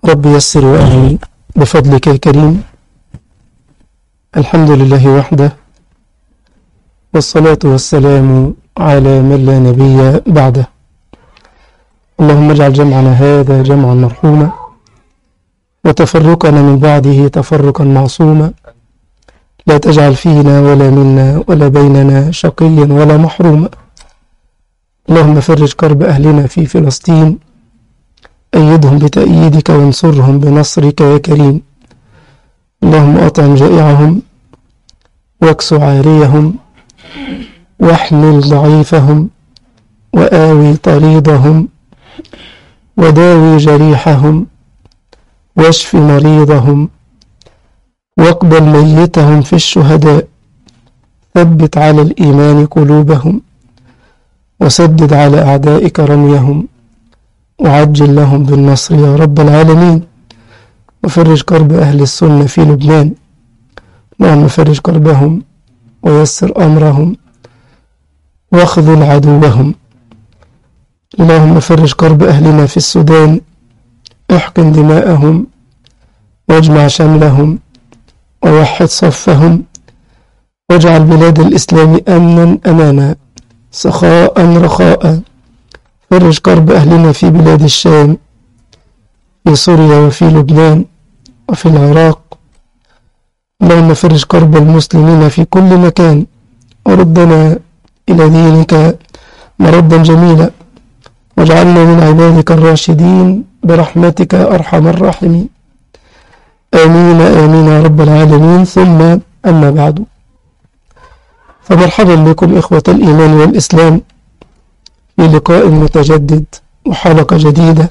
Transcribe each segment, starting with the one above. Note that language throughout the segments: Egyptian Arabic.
رب يسر وأعن بفضلك يا كريم الحمد لله وحده والصلاة والسلام على من لا نبي بعده اللهم اجعل جمعنا هذا جمعا مرحوما وتفرقنا من بعده تفرقا معصوما لا تجعل فينا ولا منا ولا بيننا شقيا ولا محروما اللهم فرج كرب أهلنا في فلسطين أيدهم بتأييدك وانصرهم بنصرك يا كريم اللهم أطعم جائعهم واكس عاريهم واحمل ضعيفهم وآوي طريضهم وداوي جريحهم واشف مريضهم واقبل ميتهم في الشهداء ثبت على الإيمان قلوبهم وسدد على أعدائك رميهم وعجل لهم بالنصر يا رب العالمين وفرج كرب أهل السنة في لبنان اللهم فرج كربهم ويسر أمرهم واخذل عدوهم اللهم فرج كرب أهلنا في السودان احقن دماءهم واجمع شملهم ووحد صفهم واجعل بلاد الإسلام أمنا أمانا سخاء رخاء فرج كرب أهلنا في بلاد الشام في سوريا وفي لبنان وفي العراق اللهم فرج كرب المسلمين في كل مكان وردنا إلى دينك مردا جميلا واجعلنا من عبادك الراشدين برحمتك يا أرحم الراحمين آمين آمين يا رب العالمين ثم أما بعد فمرحبا بكم إخوة الإيمان والإسلام في لقاء متجدد وحلقة جديدة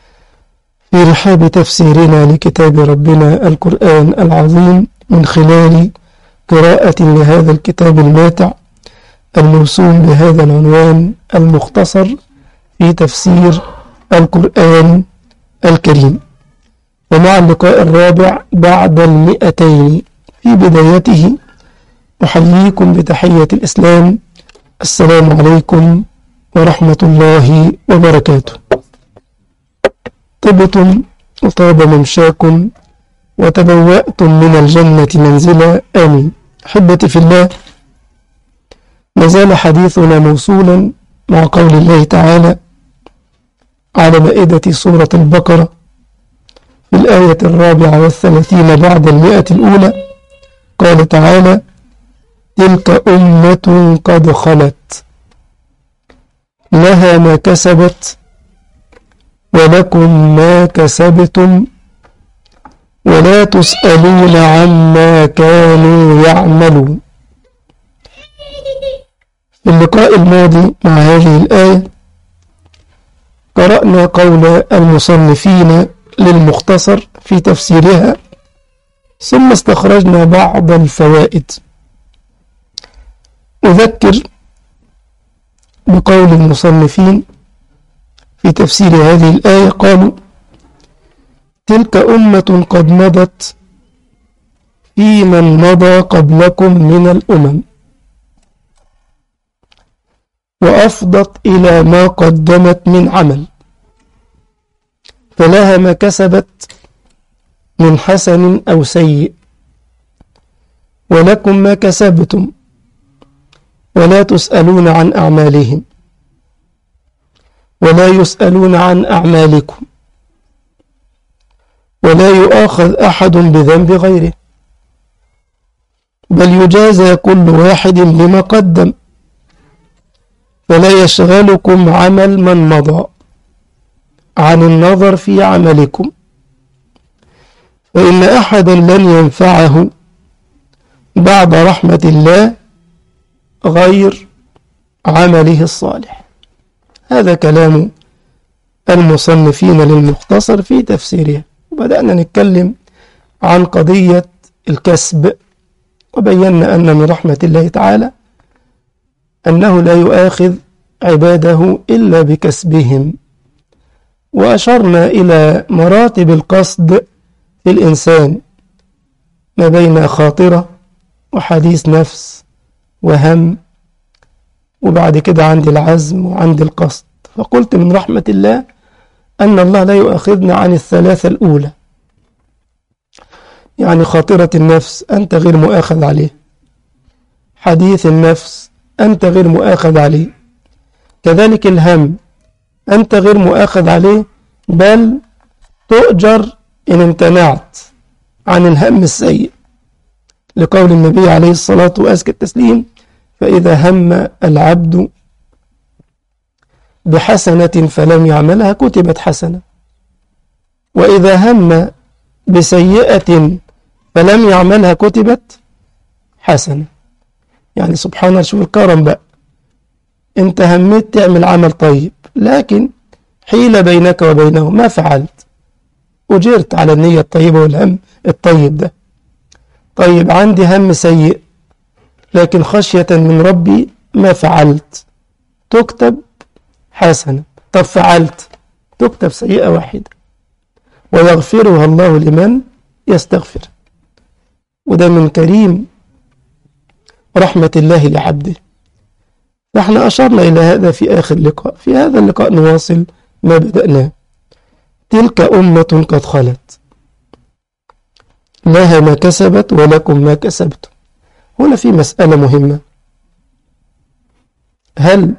في رحاب تفسيرنا لكتاب ربنا القرآن العظيم من خلال قراءة لهذا الكتاب الماتع الموسوم بهذا العنوان المختصر في تفسير القرآن الكريم ومع اللقاء الرابع بعد المئتين في بدايته أحييكم بتحية الإسلام السلام عليكم ورحمة الله وبركاته طبتم وطاب ممشاكم وتبوأتم من الجنة منزلا آمين أحبتي في الله ما زال حديثنا موصولا مع قول الله تعالى على مائدة سورة البقرة في الآية الرابعة والثلاثين بعد المئة الأولى قال تعالى تلك أمة قد خلت لها ما كسبت ولكم ما كسبتم ولا تسألون عما كانوا يعملون في اللقاء الماضي مع هذه الآية قرأنا قول المصنفين للمختصر في تفسيرها ثم استخرجنا بعض الفوائد أذكر بقول المصنفين في تفسير هذه الآية قالوا تلك أمة قد مضت في من مضى قبلكم من الأمم وأفضت إلى ما قدمت من عمل فلها ما كسبت من حسن أو سيء ولكم ما كسبتم ولا تسألون عن أعمالهم ولا يسألون عن أعمالكم ولا يؤاخذ أحد بذنب غيره بل يجازى كل واحد بما قدم فلا يشغلكم عمل من مضى عن النظر في عملكم فإن أحدا لن ينفعه بعد رحمة الله غير عمله الصالح هذا كلام المصنفين للمختصر في تفسيره وبدأنا نتكلم عن قضية الكسب وبينا أن من رحمة الله تعالى أنه لا يؤاخذ عباده إلا بكسبهم وأشرنا إلى مراتب القصد في الإنسان ما بين خاطرة وحديث نفس وهم وبعد كده عندي العزم وعندي القصد فقلت من رحمة الله أن الله لا يؤاخذنا عن الثلاثة الأولى يعني خاطرة النفس أنت غير مؤاخذ عليه حديث النفس أنت غير مؤاخذ عليه كذلك الهم أنت غير مؤاخذ عليه بل تؤجر إن امتنعت عن الهم السيء لقول النبي عليه الصلاة وأزكى التسليم فإذا هم العبد بحسنة فلم يعملها كتبت حسنة وإذا هم بسيئة فلم يعملها كتبت حسنة يعني سبحان الله شوف الكرم بقى انت هميت تعمل عمل طيب لكن حيل بينك وبينه ما فعلت أجرت على النية الطيبة والهم الطيب ده طيب عندي هم سيء لكن خشية من ربي ما فعلت تكتب حسنة طب فعلت تكتب سيئة واحدة ويغفرها الله لمن يستغفر وده من كريم رحمة الله لعبده نحن أشرنا إلى هذا في آخر لقاء في هذا اللقاء نواصل ما بدأناه تلك أمة قد خلت لها ما كسبت ولكم ما كسبتم هنا في مسألة مهمة هل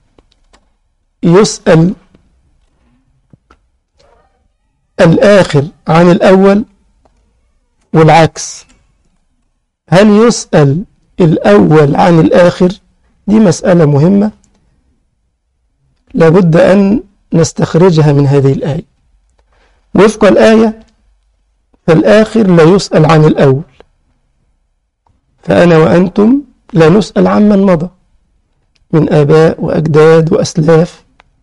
يسأل الآخر عن الأول والعكس هل يسأل الأول عن الآخر دي مسألة مهمة لابد أن نستخرجها من هذه الآية وفق الآية فالآخر لا يسأل عن الأول فأنا وأنتم لا نسأل عمن مضى من آباء وأجداد وأسلاف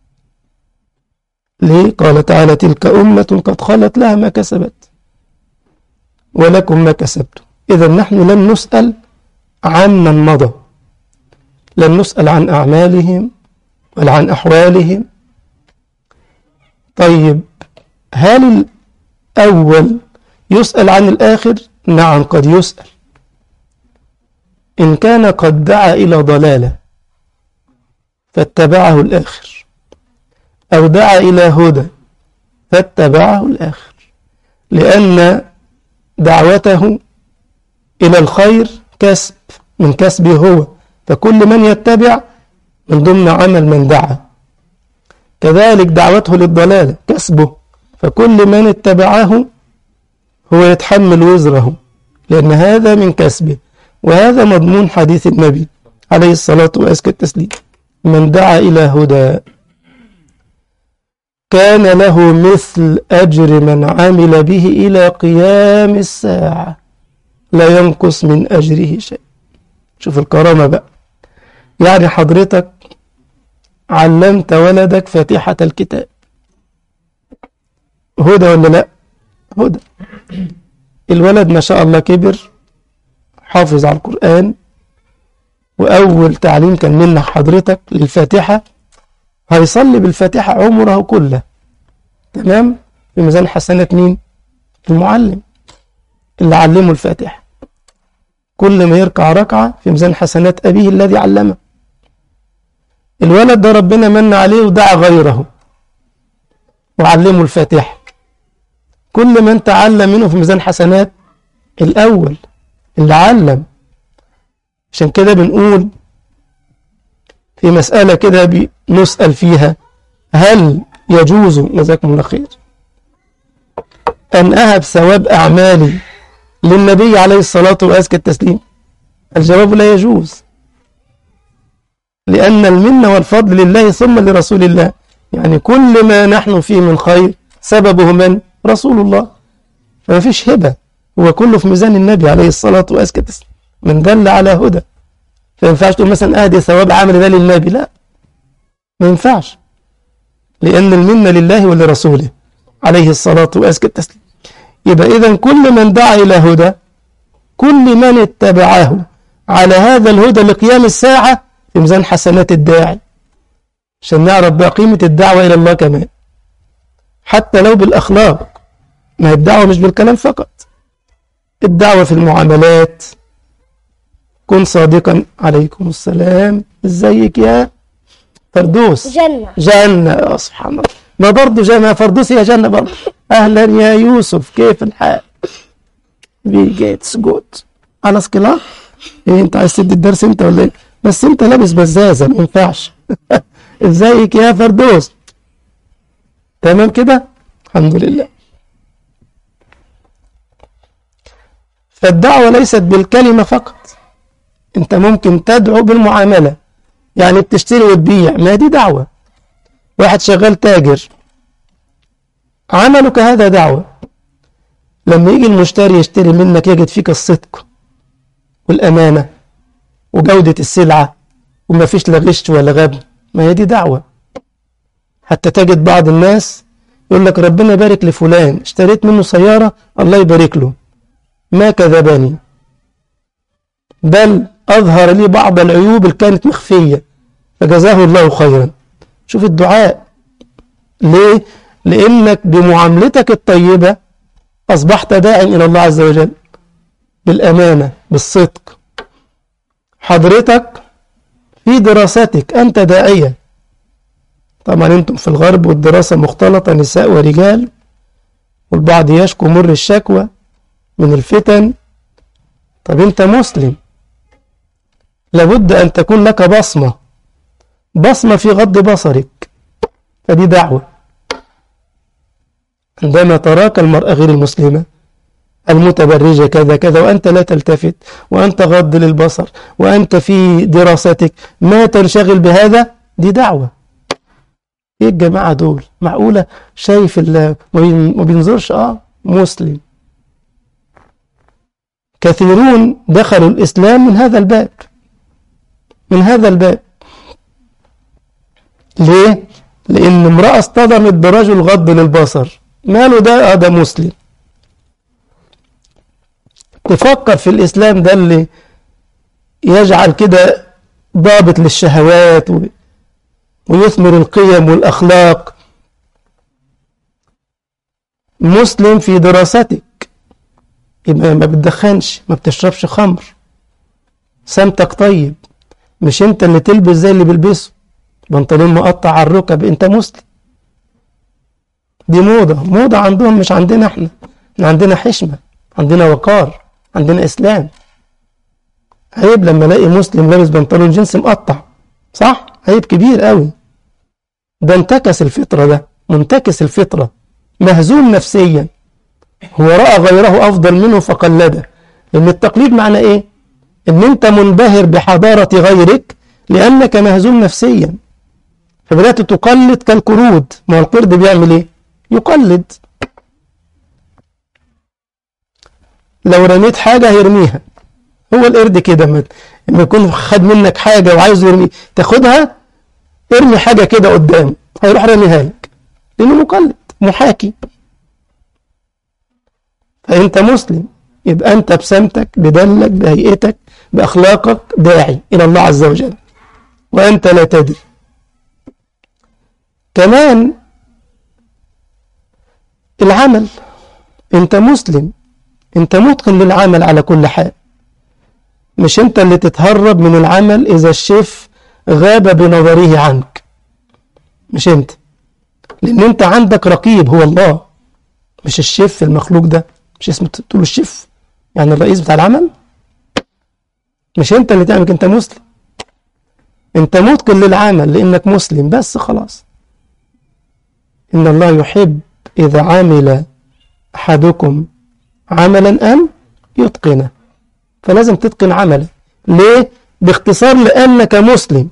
ليه؟ قال تعالى تلك أمة قد خلت لها ما كسبت ولكم ما كسبتم إذا نحن لن نسأل عمن مضى لن نسأل عن أعمالهم ولا عن أحوالهم طيب هل الأول يسأل عن الآخر؟ نعم قد يسأل إن كان قد دعا إلى ضلالة فاتبعه الآخر أو دعا إلى هدى فاتبعه الآخر لأن دعوته إلى الخير كسب من كسبه هو فكل من يتبع من ضمن عمل من دعا كذلك دعوته للضلال كسبه فكل من اتبعه هو يتحمل وزره لأن هذا من كسبه وهذا مضمون حديث النبي عليه الصلاة وأزكى التسليم من دعا إلى هدى كان له مثل أجر من عمل به إلى قيام الساعة لا ينقص من أجره شيء شوف الكرامة بقى يعني حضرتك علمت ولدك فاتحة الكتاب هدى ولا لا هدى الولد ما شاء الله كبر حافظ على القرآن وأول تعليم كان منك حضرتك للفاتحة هيصلي بالفاتحة عمره كله تمام في ميزان حسنات مين المعلم اللي علمه الفاتحة كل ما يركع ركعة في ميزان حسنات أبيه الذي علمه الولد ده ربنا من عليه ودعا غيره وعلمه الفاتحة كل من تعلم منه في ميزان حسنات الأول اللي علم عشان كده بنقول في مسألة كده بنسأل فيها هل يجوز جزاكم الله خير أن أهب ثواب أعمالي للنبي عليه الصلاة وأزكى التسليم الجواب لا يجوز لأن المنة والفضل لله ثم لرسول الله يعني كل ما نحن فيه من خير سببه من رسول الله فما فيش هبة هو كله في ميزان النبي عليه الصلاة وأزكى التسليم من دل على هدى فما ينفعش تقول مثلا أهدي ثواب عمل ده للنبي لا ما ينفعش لأن المنة لله ولرسوله عليه الصلاة وأزكى التسليم يبقى إذا كل من دعا إلى هدى كل من اتبعه على هذا الهدى لقيام الساعة في ميزان حسنات الداعي عشان نعرف بقى قيمة الدعوة إلى الله كمان حتى لو بالأخلاق ما هي الدعوة مش بالكلام فقط الدعوة في المعاملات كن صادقا عليكم السلام ازيك يا فردوس جنة جنة يا سبحان الله ما برضه جنة فردوس يا جنة برضه أهلا يا يوسف كيف الحال Wie geht's gut خلاص كده ايه انت عايز تدي الدرس انت ولا ايه بس انت لابس بزازة ما ينفعش ازيك يا فردوس تمام كده الحمد لله فالدعوة ليست بالكلمة فقط انت ممكن تدعو بالمعاملة يعني بتشتري وتبيع ما دي دعوة واحد شغال تاجر عملك هذا دعوة لما يجي المشتري يشتري منك يجد فيك الصدق والأمانة وجودة السلعة وما فيش لا غش ولا غبن ما هي دي دعوة حتى تجد بعض الناس يقول لك ربنا يبارك لفلان اشتريت منه سيارة الله يبارك له ما كذبني بل أظهر لي بعض العيوب اللي كانت مخفية فجزاه الله خيرا شوف الدعاء ليه؟ لأنك بمعاملتك الطيبة أصبحت داعي إلى الله عز وجل بالأمانة بالصدق حضرتك في دراستك أنت داعية طبعا أنتم في الغرب والدراسة مختلطة نساء ورجال والبعض يشكو مر الشكوى من الفتن طب أنت مسلم لابد أن تكون لك بصمة بصمة في غض بصرك فدي دعوة عندما تراك المرأة غير المسلمة المتبرجة كذا كذا وأنت لا تلتفت وأنت غض للبصر وأنت في دراستك ما تنشغل بهذا دي دعوة ايه الجماعة دول معقولة شايف ما بينظرش اه مسلم كثيرون دخلوا الإسلام من هذا الباب من هذا الباب ليه؟ لأن امرأة اصطدمت برجل غض للبصر ماله ده؟ اه ده مسلم تفكر في الإسلام ده اللي يجعل كده ضابط للشهوات و... ويثمر القيم والأخلاق مسلم في دراستك يبقى ما بتدخنش ما بتشربش خمر سمتك طيب مش انت اللي تلبس زي اللي بيلبسه بنطلون مقطع على الركب انت مسلم دي موضة موضة عندهم مش عندنا احنا احنا عندنا حشمة عندنا وقار عندنا اسلام عيب لما الاقي مسلم لابس بنطلون جنس مقطع صح عيب كبير قوي ده انتكس الفطرة ده منتكس الفطرة مهزوم نفسيا هو رأى غيره أفضل منه فقلده لأن التقليد معنى إيه؟ إن أنت منبهر بحضارة غيرك لأنك مهزوم نفسيا فبدأت تقلد كالقرود ما هو القرد بيعمل إيه؟ يقلد لو رميت حاجة هيرميها هو القرد كده لما يكون خد منك حاجة وعايز يرمي تاخدها ارمي حاجة كده قدام هيروح رميها لك لأنه مقلد محاكي فأنت مسلم يبقى أنت بسمتك بدلك بهيئتك بأخلاقك داعي إلى الله عز وجل وأنت لا تدري كمان العمل أنت مسلم أنت متقن للعمل على كل حال مش أنت اللي تتهرب من العمل إذا الشيف غاب بنظره عنك مش أنت لأن أنت عندك رقيب هو الله مش الشيف المخلوق ده مش اسمه تقول الشيف يعني الرئيس بتاع العمل مش انت اللي تعمل انت مسلم انت متقن للعمل لانك مسلم بس خلاص ان الله يحب اذا عمل احدكم عملا ان يتقنه فلازم تتقن عملك ليه باختصار لانك مسلم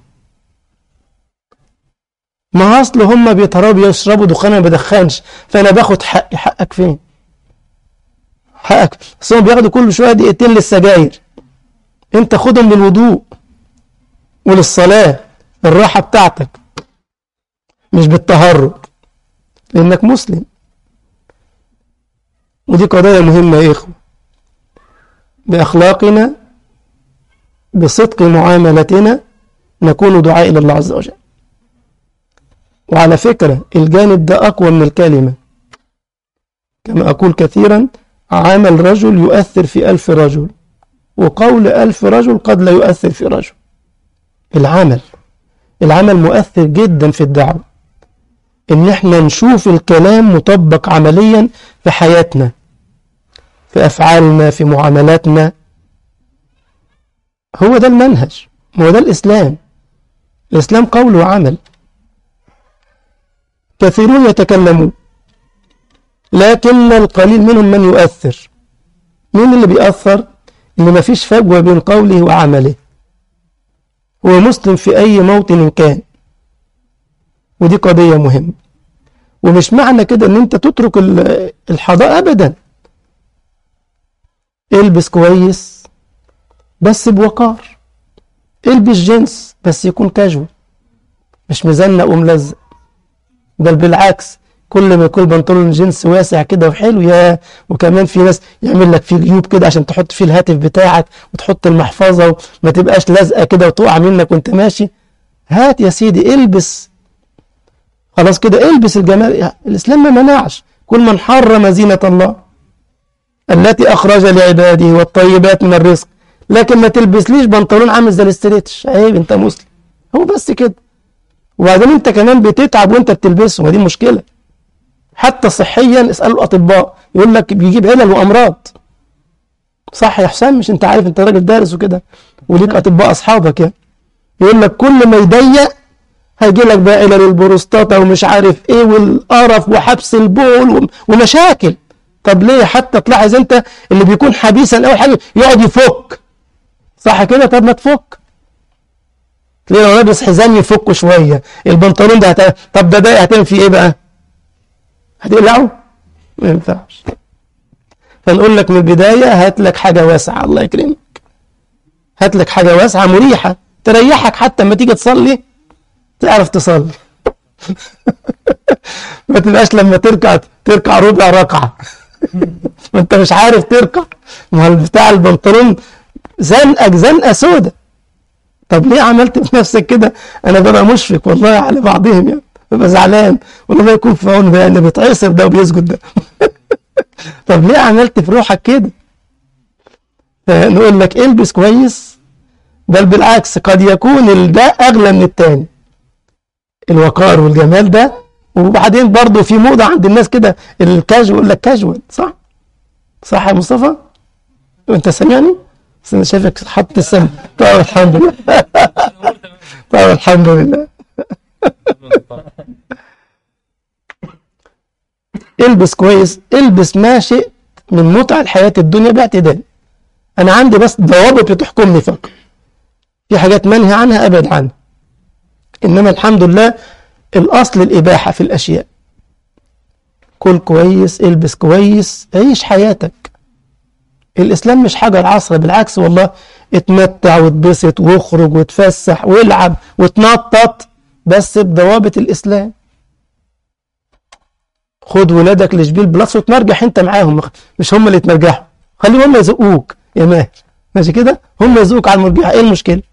ما اصل هم بيتهربوا يشربوا دخان ما بدخنش فانا باخد حقي حقك فين حقك بس هم بياخدوا كل شويه دقيقتين للسجاير انت خدهم للوضوء وللصلاه الراحه بتاعتك مش بالتهرب لانك مسلم ودي قضايا مهمه يا اخوه باخلاقنا بصدق معاملتنا نكون دعاء الى الله عز وجل وعلى فكره الجانب ده اقوى من الكلمه كما اقول كثيرا عمل رجل يؤثر في ألف رجل وقول ألف رجل قد لا يؤثر في رجل العمل العمل مؤثر جدا في الدعوة ان احنا نشوف الكلام مطبق عمليا في حياتنا في افعالنا في معاملاتنا هو ده المنهج هو ده الاسلام الاسلام قول وعمل كثيرون يتكلمون لكن القليل منهم من يؤثر مين اللي بيأثر اللي ما فيش فجوة بين قوله وعمله هو مسلم في أي موطن كان ودي قضية مهمة ومش معنى كده ان انت تترك الحضاء ابدا البس كويس بس بوقار البس جنس بس يكون كاجوال مش مزنق وملزق بل بالعكس كل ما يكون بنطلون جنس واسع كده وحلو يا وكمان في ناس يعمل لك فيه جيوب كده عشان تحط فيه الهاتف بتاعك وتحط المحفظة وما تبقاش لازقة كده وتقع منك وانت ماشي هات يا سيدي البس خلاص كده البس الجمال الإسلام ما منعش كل من حرم زينة الله التي أخرج لعباده والطيبات من الرزق لكن ما تلبسليش بنطلون عامل زي الاستريتش عيب انت مسلم هو بس كده وبعدين انت كمان بتتعب وانت بتلبسه ودي مشكلة حتى صحيا اسألوا الأطباء يقول لك بيجيب علل وأمراض صح يا حسام مش انت عارف انت راجل دارس وكده وليك أطباء أصحابك يعني يقول لك كل ما يضيق هيجي لك بقى علل البروستاتا ومش عارف ايه والقرف وحبس البول ومشاكل طب ليه حتى تلاحظ انت اللي بيكون حبيسا اول حاجه يقعد يفك صح كده طب ما تفك تلاقيه لو لابس حزام يفكه شويه البنطلون ده هت... طب ده ده هتعمل فيه ايه بقى هتقلعه ما ينفعش فنقول لك من البدايه هات لك حاجه واسعه الله يكرمك هات لك حاجه واسعه مريحه تريحك حتى لما تيجي تصلي تعرف تصلي ما تبقاش لما تركع تركع ربع ركعه ما انت مش عارف تركع ما هو بتاع البنطلون زنقك زنقه سودة طب ليه عملت في نفسك كده انا ببقى مشفق والله على بعضهم يعني ببقى زعلان والله ما يكون في عون ده اللي بيتعصر ده وبيسجد ده طب ليه عملت في روحك كده نقول لك البس كويس بل بالعكس قد يكون ده اغلى من التاني الوقار والجمال ده وبعدين برضه في موضة عند الناس كده الكاجوال يقول لك كاجوال صح؟ صح يا مصطفى؟ وانت سامعني؟ بس انا شايفك حاطط السم طب الحمد لله طب الحمد لله البس كويس البس ما شئت من متع الحياة الدنيا باعتدال انا عندي بس ضوابط بتحكمني فقط في حاجات منهي عنها ابعد عنها انما الحمد لله الاصل الاباحة في الاشياء كل كويس البس كويس عيش حياتك الإسلام مش حجر عصر بالعكس والله اتمتع واتبسط واخرج وتفسح والعب وتنطط بس بضوابط الإسلام خد ولادك لجبيل بلس وتمرجح انت معاهم مش هم اللي يتمرجحوا خليهم هم يزقوك يا ماهر ماشي كده هم يزقوك على المرجحة ايه المشكلة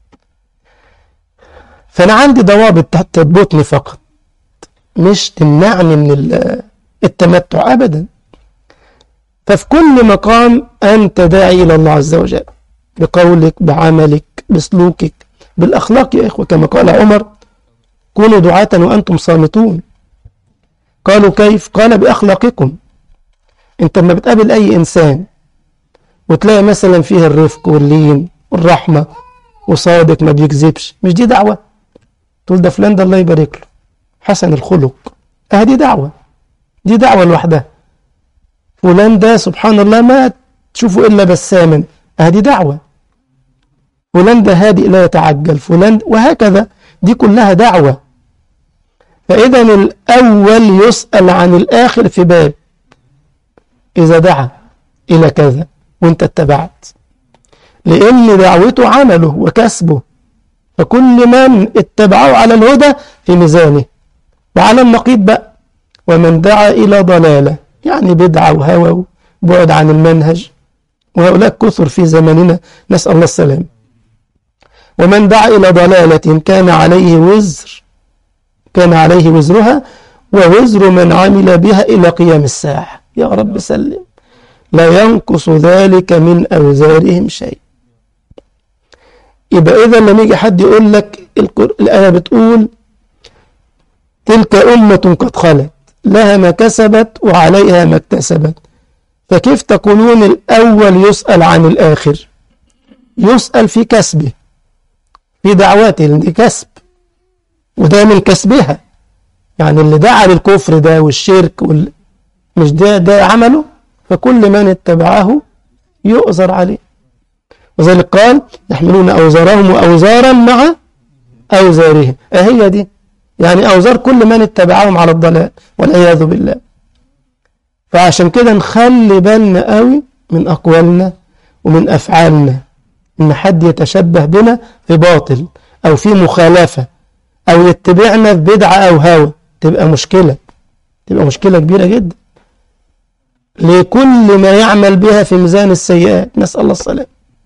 فأنا عندي ضوابط تضبطني فقط مش تمنعني من التمتع أبدا ففي كل مقام أنت داعي إلى الله عز وجل بقولك بعملك بسلوكك بالأخلاق يا إخوة كما قال عمر كونوا دعاة وأنتم صامتون قالوا كيف قال بأخلاقكم أنت لما بتقابل أي إنسان وتلاقي مثلا فيه الرفق واللين والرحمة وصادق ما بيكذبش مش دي دعوة تقول ده فلان ده الله يبارك له حسن الخلق اه دي دعوة دي دعوة لوحدها فلان ده سبحان الله ما تشوفه إلا بساما هذه دعوة فلان ده هادئ لا يتعجل فلان وهكذا دي كلها دعوة فإذا الأول يسأل عن الآخر في باب إذا دعا إلى كذا وانت اتبعت لأن دعوته عمله وكسبه فكل من اتبعه على الهدى في ميزانه وعلى النقيض بقى ومن دعا إلى ضلاله يعني بدعة وهوى وبعد عن المنهج وهؤلاء كثر في زماننا نسأل الله السلام ومن دعا إلى ضلالة كان عليه وزر كان عليه وزرها ووزر من عمل بها إلى قيام الساعة يا رب سلم لا ينقص ذلك من أوزارهم شيء يبقى إذا لما يجي حد يقول لك الآية بتقول تلك أمة قد خلت لها ما كسبت وعليها ما اكتسبت فكيف تقولون الأول يسأل عن الآخر يسأل في كسبه في دعواته لأن دي كسب وده من كسبها يعني اللي دعا للكفر ده والشرك وال... مش ده ده عمله فكل من اتبعه يؤذر عليه وذلك قال يحملون أوزارهم وأوزارا مع أوزارهم أهي دي يعني أوزار كل من اتبعهم على الضلال والعياذ بالله فعشان كده نخلي بالنا قوي من أقوالنا ومن أفعالنا إن حد يتشبه بنا في باطل أو في مخالفة أو يتبعنا في بدعة أو هوى تبقى مشكلة تبقى مشكلة كبيرة جدا لكل ما يعمل بها في ميزان السيئات نسأل الله السلام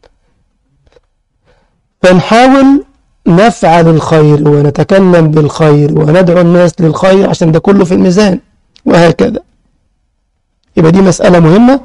فنحاول نفعل الخير ونتكلم بالخير وندعو الناس للخير عشان ده كله في الميزان وهكذا يبقى دي مسألة مهمة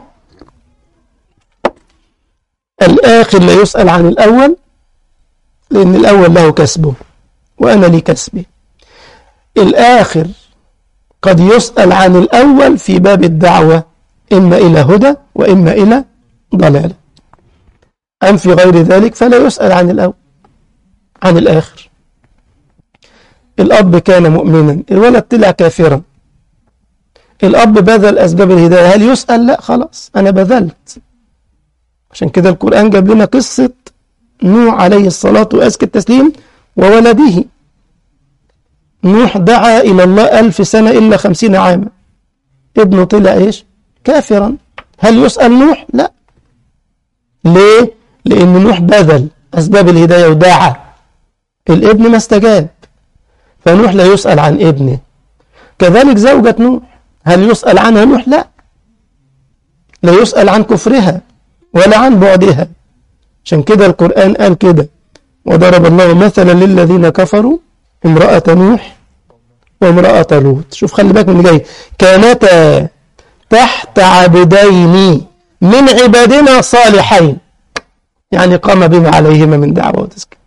الآخر لا يسأل عن الأول لأن الأول له كسبه وأنا لي كسبي الآخر قد يسأل عن الأول في باب الدعوة إما إلى هدى وإما إلى ضلالة أم في غير ذلك فلا يسأل عن الأول عن الآخر الأب كان مؤمنا الولد طلع كافرا الأب بذل أسباب الهداية هل يسأل لا خلاص أنا بذلت عشان كده القرآن جاب لنا قصة نوح عليه الصلاة وأزكى التسليم وولده نوح دعا إلى الله ألف سنة إلا خمسين عاما ابنه طلع إيش كافرا هل يسأل نوح لا ليه لأن نوح بذل أسباب الهداية ودعا الابن ما استجاب فنوح لا يسأل عن ابنه كذلك زوجة نوح هل يسأل عنها نوح لا لا يسأل عن كفرها ولا عن بعدها عشان كده القرآن قال كده وضرب الله مثلا للذين كفروا امرأة نوح وامرأة لوط شوف خلي بالك من اللي جاي كانتا تحت عبدين من عبادنا صالحين يعني قام بما عليهما من دعوة وتزكية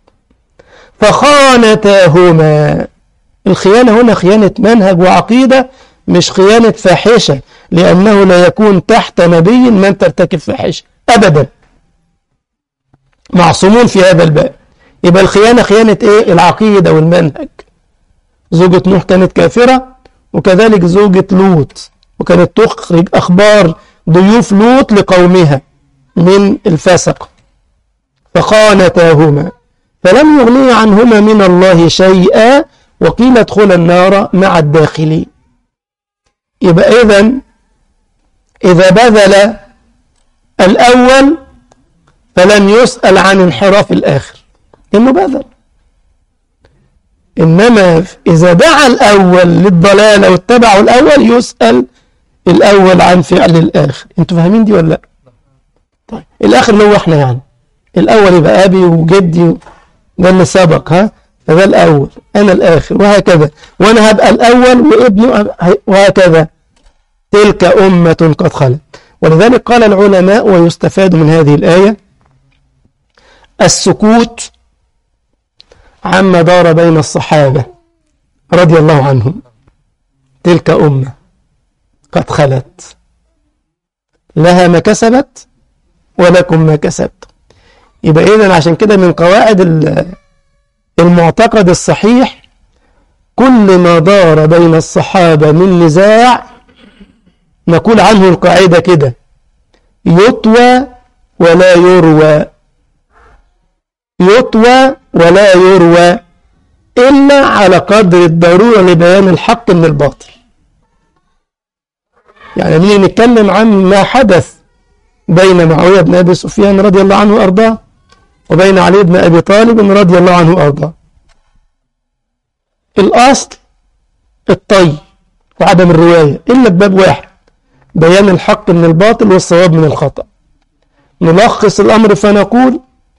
فخانتاهما الخيانة هنا خيانة منهج وعقيدة مش خيانة فاحشة لأنه لا يكون تحت نبي من ترتكب فاحشة أبدا معصومون في هذا الباب يبقى الخيانة خيانة إيه العقيدة والمنهج زوجة نوح كانت كافرة وكذلك زوجة لوط وكانت تخرج أخبار ضيوف لوط لقومها من الفسق فخانتاهما فلم يغني عنهما من الله شيئا وقيل ادخل النار مع الداخلين يبقى إذا إذا بذل الأول فلن يسأل عن انحراف الآخر إنه بذل إنما إذا دعا الأول للضلالة واتبعوا الأول يسأل الأول عن فعل الآخر أنتوا فاهمين دي ولا لا؟ طيب الآخر اللي هو إحنا يعني الأول يبقى أبي وجدي ده اللي سبق ها فده الأول أنا الآخر وهكذا وأنا هبقى الأول وابنه وهكذا تلك أمة قد خلت ولذلك قال العلماء ويستفاد من هذه الآية السكوت عما دار بين الصحابة رضي الله عنهم تلك أمة قد خلت لها ما كسبت ولكم ما كسبت يبقى إذن عشان كده من قواعد المعتقد الصحيح كل ما دار بين الصحابة من نزاع نقول عنه القاعدة كده يطوى ولا يروى يطوى ولا يروى إلا على قدر الضرورة لبيان الحق من الباطل يعني نيجي نتكلم عن ما حدث بين معاوية بن أبي سفيان رضي الله عنه وأرضاه وبين علي بن أبي طالب رضي الله عنه وأرضاه الأصل الطي وعدم الرواية إلا بباب واحد بيان الحق من الباطل والصواب من الخطأ نلخص الأمر فنقول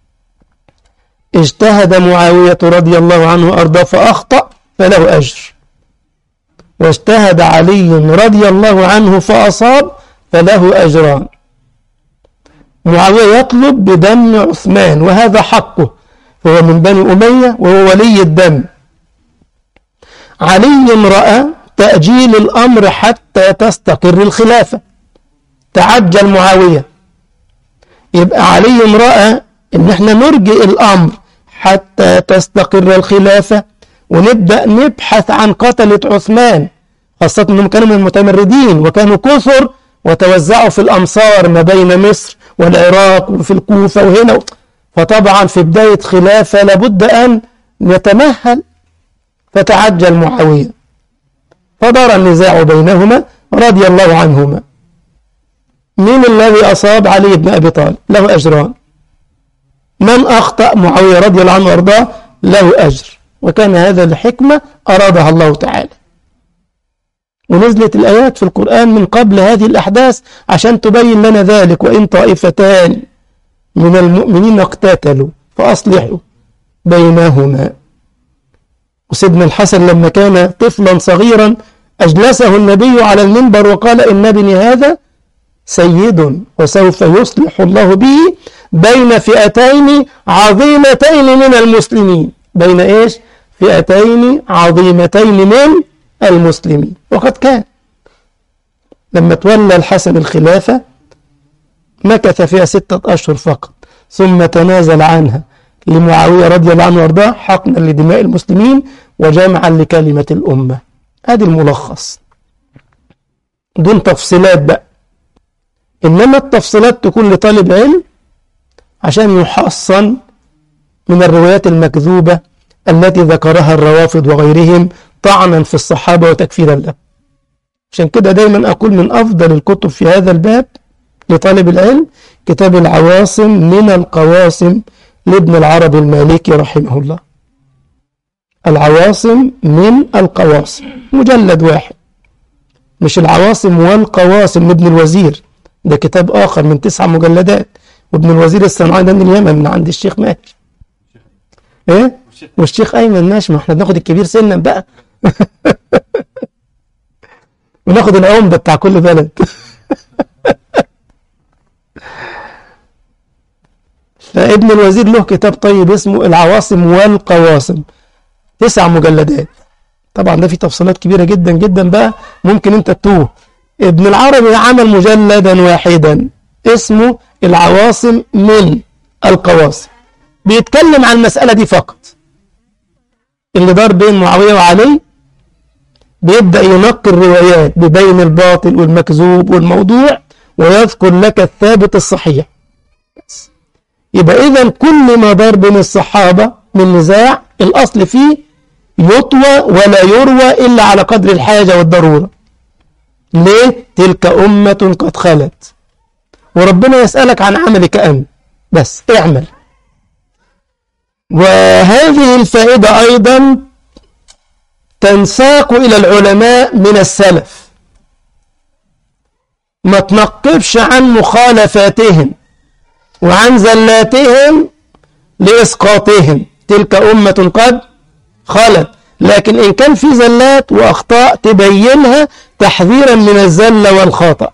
اجتهد معاوية رضي الله عنه وأرضاه فأخطأ فله أجر واجتهد علي رضي الله عنه فأصاب فله أجران معاوية يطلب بدم عثمان وهذا حقه فهو من بني أمية وهو ولي الدم علي رأى تأجيل الأمر حتى تستقر الخلافة تعجل معاوية يبقى علي رأى إن احنا نرجئ الأمر حتى تستقر الخلافة ونبدأ نبحث عن قتلة عثمان خاصة أنهم كانوا من المتمردين وكانوا كثر وتوزعوا في الأمصار ما بين مصر والعراق وفي الكوفة وهنا فطبعا في بداية خلافة لابد أن يتمهل فتعجل معاوية فدار النزاع بينهما رضي الله عنهما من الذي أصاب علي بن أبي طالب له أجران من أخطأ معاوية رضي الله عنه وارضاه له أجر وكان هذا الحكمة أرادها الله تعالى ونزلت الآيات في القرآن من قبل هذه الأحداث عشان تبين لنا ذلك وإن طائفتان من المؤمنين اقتتلوا فأصلحوا بينهما وسيدنا الحسن لما كان طفلا صغيرا أجلسه النبي على المنبر وقال إن ابني هذا سيد وسوف يصلح الله به بين فئتين عظيمتين من المسلمين بين إيش؟ فئتين عظيمتين من المسلمين وقد كان لما تولى الحسن الخلافة مكث فيها ستة أشهر فقط ثم تنازل عنها لمعاوية رضي الله عنه وارضاه حقنا لدماء المسلمين وجمعا لكلمة الأمة هذا الملخص دون تفصيلات بقى إنما التفصيلات تكون لطالب علم عشان يحصن من الروايات المكذوبة التي ذكرها الروافض وغيرهم طعنا في الصحابة وتكفيرا له عشان كده دايما أقول من أفضل الكتب في هذا الباب لطالب العلم كتاب العواصم من القواصم لابن العربي المالكي رحمه الله العواصم من القواصم مجلد واحد مش العواصم والقواصم لابن الوزير ده كتاب آخر من تسع مجلدات وابن الوزير الصنعاني ده من اليمن من عند الشيخ ماهر ايه والشيخ ايمن ماشي ما احنا بناخد الكبير سنا بقى وناخد العمده بتاع كل بلد فابن الوزير له كتاب طيب اسمه العواصم والقواصم تسع مجلدات طبعا ده فيه تفصيلات كبيرة جدا جدا بقى ممكن انت تتوه ابن العربي عمل مجلدا واحدا اسمه العواصم من القواصم بيتكلم عن المسألة دي فقط اللي دار بين معاوية وعلي بيبدأ ينقي الروايات ببين الباطل والمكذوب والموضوع ويذكر لك الثابت الصحيح يبقى إذا كل ما دار بين الصحابة من نزاع الأصل فيه يطوى ولا يروى إلا على قدر الحاجة والضرورة ليه؟ تلك أمة قد خلت وربنا يسألك عن عملك أنت بس اعمل وهذه الفائدة أيضا تنساق إلى العلماء من السلف ما تنقبش عن مخالفاتهم وعن زلاتهم لإسقاطهم تلك أمة قد خلت لكن إن كان في زلات وأخطاء تبينها تحذيرا من الزلة والخطأ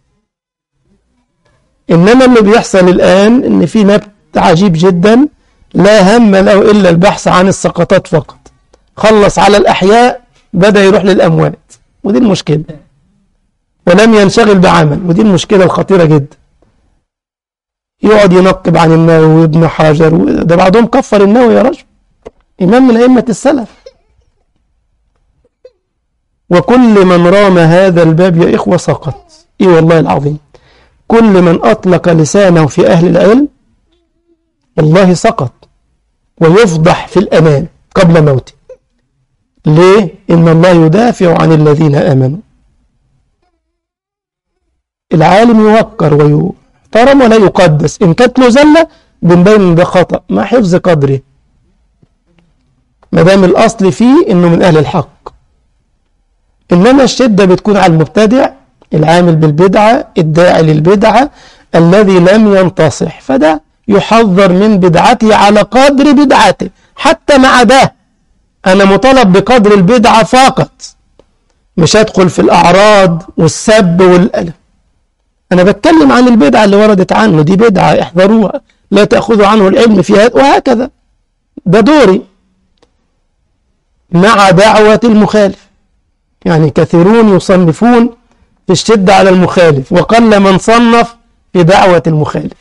إنما اللي بيحصل الآن إن في نبت عجيب جدا لا هم له إلا البحث عن السقطات فقط خلص على الأحياء بدأ يروح للأموات ودي المشكلة ولم ينشغل بعمل ودي المشكلة الخطيرة جدا يقعد ينقب عن النووي وابن حجر ده بعضهم كفر النووي يا رجل إمام من أئمة السلف وكل من رام هذا الباب يا إخوة سقط إيه والله العظيم كل من أطلق لسانه في أهل العلم والله سقط ويفضح في الأمان قبل موته ليه؟ إن الله يدافع عن الذين آمنوا العالم يوقر ويحترم ولا يقدس إن كانت له زلة بنبين ده خطأ ما حفظ قدره ما دام الأصل فيه إنه من أهل الحق إنما الشدة بتكون على المبتدع العامل بالبدعة الداعي للبدعة الذي لم ينتصح فده يحذر من بدعته على قدر بدعته حتى مع ده أنا مطالب بقدر البدعة فقط مش هدخل في الأعراض والسب والألم أنا بتكلم عن البدعة اللي وردت عنه دي بدعة احذروها لا تأخذوا عنه العلم في هذا وهكذا ده دوري مع دعوة المخالف يعني كثيرون يصنفون في الشدة على المخالف وقل من صنف في دعوة المخالف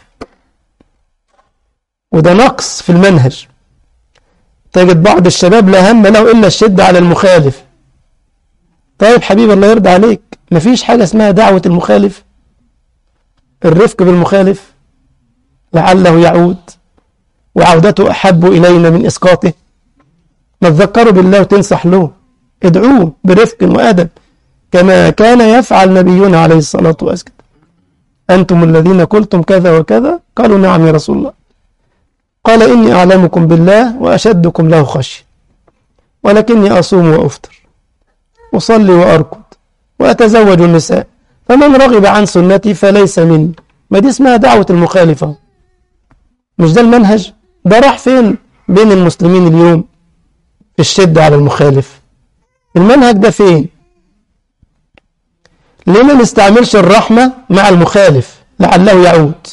وده نقص في المنهج تجد بعض الشباب لا هم له إلا الشدة على المخالف طيب حبيبي الله يرضى عليك مفيش حاجة اسمها دعوة المخالف الرفق بالمخالف لعله يعود وعودته أحب إلينا من إسقاطه ما تذكروا بالله وتنصح له ادعوه برفق وأدب كما كان يفعل نبينا عليه الصلاة والسلام أنتم الذين قلتم كذا وكذا قالوا نعم يا رسول الله قال إني أعلمكم بالله وأشدكم له خشية ولكني أصوم وأفطر أصلي وأركض وأتزوج النساء فمن رغب عن سنتي فليس مني ما دي اسمها دعوة المخالفة مش ده المنهج ده راح فين بين المسلمين اليوم في الشدة على المخالف المنهج ده فين ليه ما نستعملش الرحمة مع المخالف لعله يعود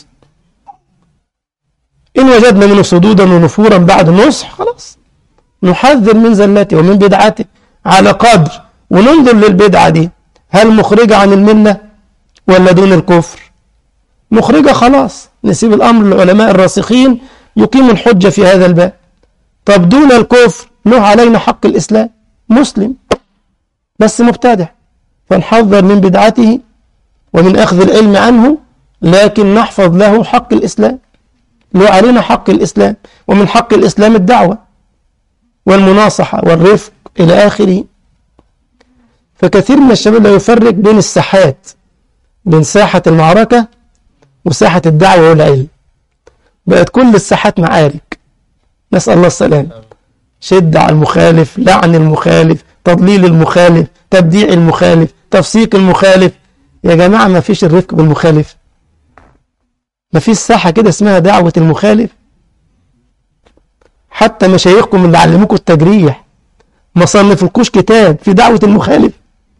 إن وجدنا منه صدودا ونفورا بعد نصح خلاص نحذر من زلته ومن بدعته على قدر وننظر للبدعة دي هل مخرجة عن الملة ولا دون الكفر مخرجة خلاص نسيب الأمر للعلماء الراسخين يقيموا الحجة في هذا الباب طب دون الكفر له علينا حق الإسلام مسلم بس مبتدع فنحذر من بدعته ومن أخذ العلم عنه لكن نحفظ له حق الإسلام له علينا حق الإسلام ومن حق الإسلام الدعوة والمناصحة والرفق إلى آخره فكثير من الشباب لا يفرق بين الساحات بين ساحة المعركة وساحة الدعوة والعلم بقت كل الساحات معارك نسأل الله السلام شد على المخالف لعن المخالف تضليل المخالف تبديع المخالف تفسيق المخالف يا جماعة ما فيش الرفق بالمخالف ما فيش ساحة كده اسمها دعوة المخالف حتى مشايخكم اللي علموكم التجريح ما صنفلكوش كتاب في دعوة المخالف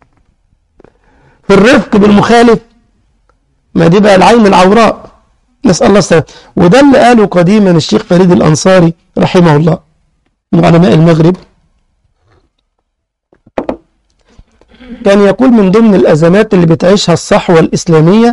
في الرفق بالمخالف ما دي بقى العين العوراء نسأل الله السلامة وده اللي قاله قديما الشيخ فريد الأنصاري رحمه الله من علماء المغرب كان يقول من ضمن الأزمات اللي بتعيشها الصحوة الإسلامية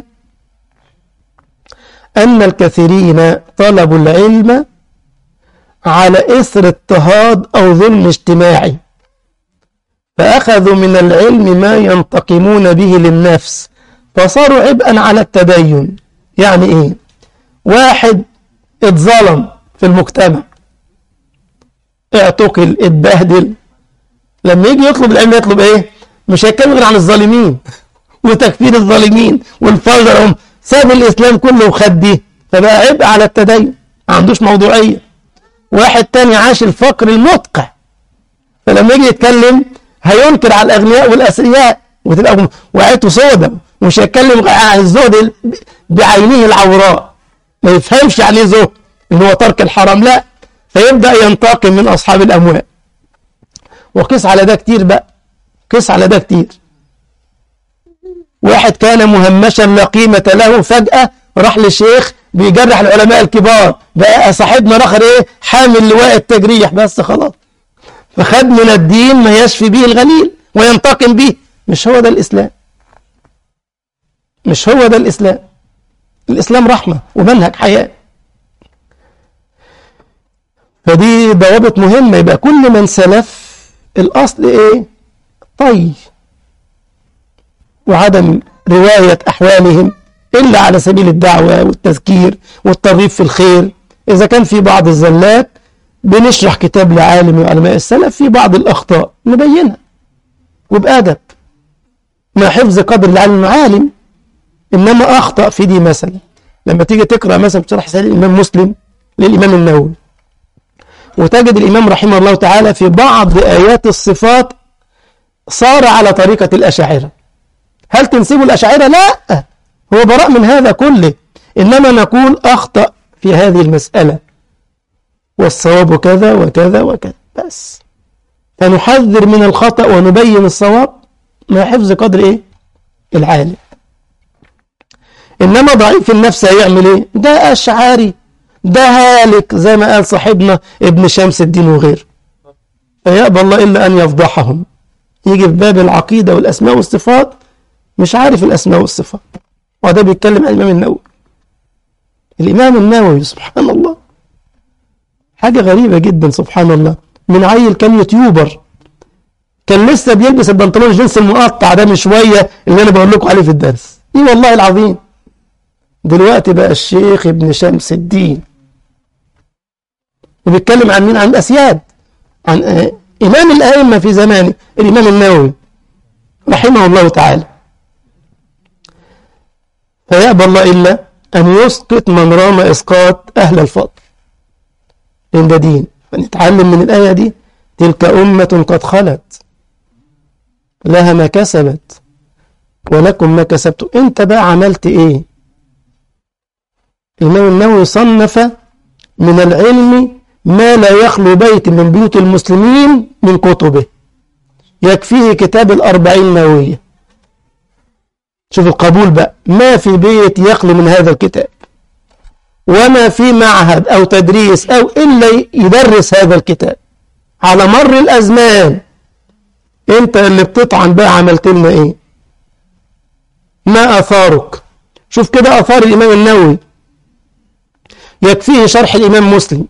أن الكثيرين طلبوا العلم على إثر اضطهاد أو ظلم اجتماعي فأخذوا من العلم ما ينتقمون به للنفس فصاروا عبئا على التدين يعني إيه واحد اتظلم في المجتمع اعتقل اتبهدل لما يجي يطلب العلم يطلب ايه مش هيتكلم غير عن الظالمين وتكفير الظالمين والفجر ساب الاسلام كله وخد دي فبقى عبء على التدين ما عندوش موضوعيه واحد تاني عاش الفقر المدقع فلما يجي يتكلم هينكر على الاغنياء والاثرياء وتبقى وعيته سودة ومش هيتكلم عن الزهد بعينه العوراء ما يفهمش يعني ايه زهد ان هو ترك الحرام لا فيبدا ينتقم من اصحاب الاموال وقيس على ده كتير بقى قيس على ده كتير واحد كان مهمشا لا قيمة له فجأة راح لشيخ بيجرح العلماء الكبار بقى صاحبنا الاخر ايه حامل لواء التجريح بس خلاص فخد من الدين ما يشفي به الغليل وينتقم به مش هو ده الإسلام مش هو ده الإسلام الإسلام رحمة ومنهج حياة فدي ضوابط مهمة يبقى كل من سلف الأصل إيه طي وعدم رواية أحوالهم إلا على سبيل الدعوة والتذكير والترغيب في الخير إذا كان في بعض الزلات بنشرح كتاب لعالم من علماء السلف في بعض الأخطاء نبينها وبأدب مع حفظ قدر العالم عالم إنما أخطأ في دي مثلا لما تيجي تقرأ مثلا شرح سهل الإمام مسلم للإمام النووي وتجد الإمام رحمه الله تعالى في بعض آيات الصفات صار على طريقة الأشاعرة هل تنسبه الأشاعرة؟ لا هو براء من هذا كله إنما نقول أخطأ في هذه المسألة والصواب كذا وكذا وكذا بس فنحذر من الخطأ ونبين الصواب مع حفظ قدر إيه؟ العالم إنما ضعيف النفس هيعمل إيه؟ ده أشعاري ده هالك زي ما قال صاحبنا ابن شمس الدين وغيره فيأبى الله إلا أن يفضحهم يجي في باب العقيدة والأسماء والصفات مش عارف الأسماء والصفات وده بيتكلم عن الإمام النووي الإمام النووي سبحان الله حاجة غريبة جدا سبحان الله من عيل كان يوتيوبر كان لسه بيلبس البنطلون الجنس المقطع ده من شوية اللي أنا بقول لكم عليه في الدرس إيه والله العظيم دلوقتي بقى الشيخ ابن شمس الدين وبيتكلم عن مين عن الأسياد عن آه إمام الأئمة في زمانه الإمام النووي رحمه الله تعالى فيأبى الله إلا أن يسقط من رام إسقاط أهل الفضل لأن ده دين فنتعلم من الآية دي تلك أمة قد خلت لها ما كسبت ولكم ما كسبتم أنت بقى عملت إيه الإمام النووي صنف من العلم ما لا يخلو بيت من بيوت المسلمين من كتبه يكفيه كتاب الأربعين نووية شوف القبول بقى ما في بيت يخلو من هذا الكتاب وما في معهد أو تدريس أو إلا يدرس هذا الكتاب على مر الأزمان أنت اللي بتطعن بقى عملت لنا إيه ما أثارك شوف كده أثار الإمام النووي يكفيه شرح الإمام مسلم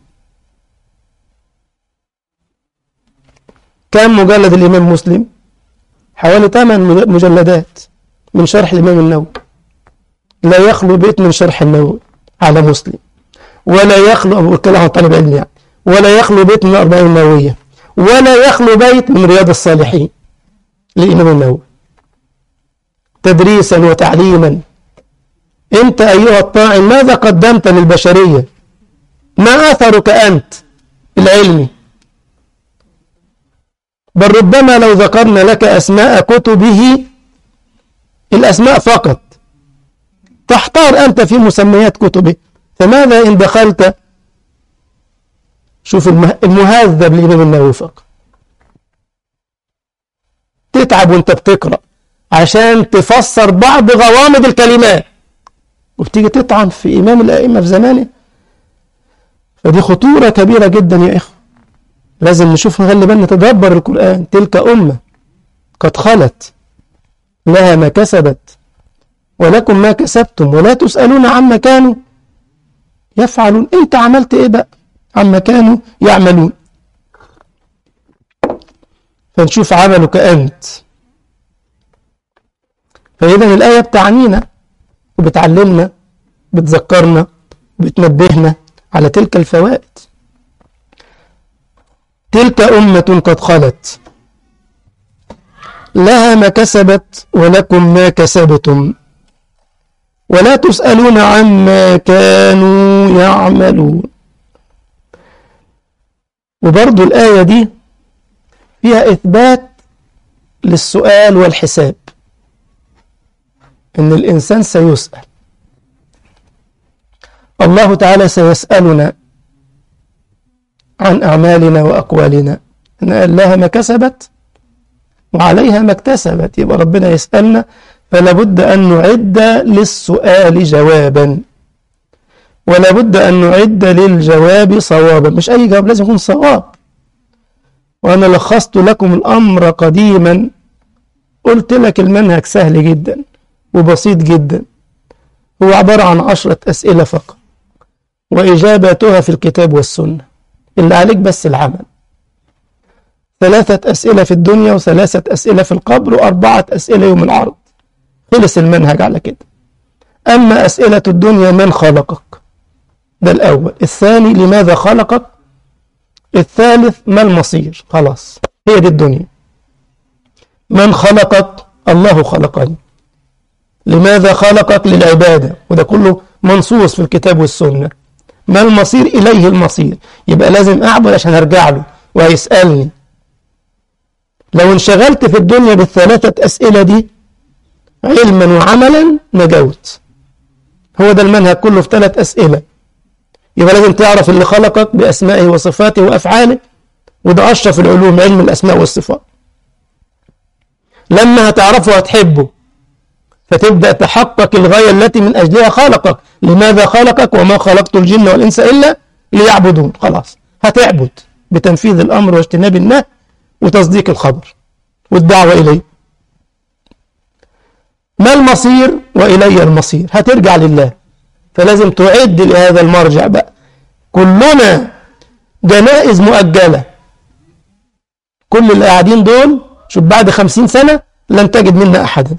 كم مجلد الإمام مسلم حوالي 8 مجلدات من شرح الإمام النووي لا يخلو بيت من شرح النووي على مسلم ولا يخلو أبو الكلام طالب علم يعني ولا يخلو بيت من الأربعين النووية ولا يخلو بيت من رياض الصالحين للإمام النووي تدريسا وتعليما أنت أيها الطاعن ماذا قدمت للبشرية ما أثرك أنت العلمي بل ربما لو ذكرنا لك أسماء كتبه الأسماء فقط تحتار أنت في مسميات كتبه فماذا إن دخلت شوف المهذب للإمام النووي فقط تتعب وانت بتقرأ عشان تفسر بعض غوامض الكلمات وبتيجي تطعن في إمام الأئمة في زمانه فدي خطورة كبيرة جدا يا إخوة لازم نشوف نخلي بالنا تدبر القرآن تلك أمة قد خلت لها ما كسبت ولكم ما كسبتم ولا تسألون عما كانوا يفعلون انت عملت ايه بقى عما كانوا يعملون فنشوف عملك أنت فإذا الآية بتعنينا وبتعلمنا بتذكرنا بتنبهنا على تلك الفوائد تلك أمة قد خلت لها ما كسبت ولكم ما كسبتم ولا تسألون عما كانوا يعملون وبرضو الآية دي فيها إثبات للسؤال والحساب إن الإنسان سيسأل الله تعالى سيسألنا عن أعمالنا وأقوالنا إن قال لها ما كسبت وعليها ما اكتسبت يبقى ربنا يسألنا فلا بد أن نعد للسؤال جوابا ولا بد أن نعد للجواب صوابا مش أي جواب لازم يكون صواب وأنا لخصت لكم الأمر قديما قلت لك المنهج سهل جدا وبسيط جدا هو عبارة عن عشرة أسئلة فقط وإجاباتها في الكتاب والسنة اللي عليك بس العمل ثلاثة أسئلة في الدنيا وثلاثة أسئلة في القبر وأربعة أسئلة يوم العرض خلص المنهج على كده أما أسئلة الدنيا من خلقك ده الأول الثاني لماذا خلقك الثالث ما المصير خلاص هي دي الدنيا من خلقك الله خلقني لماذا خلقك للعبادة وده كله منصوص في الكتاب والسنة ما المصير إليه المصير يبقى لازم أعبد عشان أرجع له وهيسألني لو انشغلت في الدنيا بالثلاثة أسئلة دي علما وعملا نجوت هو ده المنهج كله في ثلاث أسئلة يبقى لازم تعرف اللي خلقك بأسمائه وصفاته وأفعاله وده أشرف العلوم علم الأسماء والصفات لما هتعرفه هتحبه فتبدأ تحقق الغاية التي من أجلها خلقك لماذا خلقك وما خلقت الجن والإنس إلا ليعبدون خلاص هتعبد بتنفيذ الأمر واجتناب النهي وتصديق الخبر والدعوة إليه ما المصير وإلي المصير هترجع لله فلازم تعد لهذا المرجع بقى كلنا جنائز مؤجلة كل اللي قاعدين دول شوف بعد خمسين سنة لن تجد منا أحدا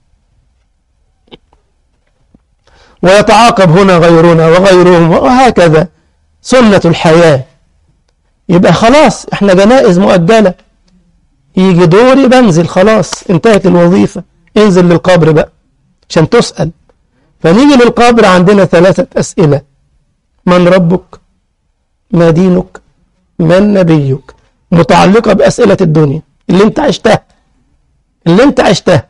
ويتعاقب هنا غيرنا وغيرهم وهكذا سنة الحياة يبقى خلاص احنا جنائز مؤجلة يجي دوري بنزل خلاص انتهت الوظيفة انزل للقبر بقى عشان تسأل فنيجي للقبر عندنا ثلاثة أسئلة من ربك ما دينك من نبيك متعلقة بأسئلة الدنيا اللي انت عشتها اللي انت عشتها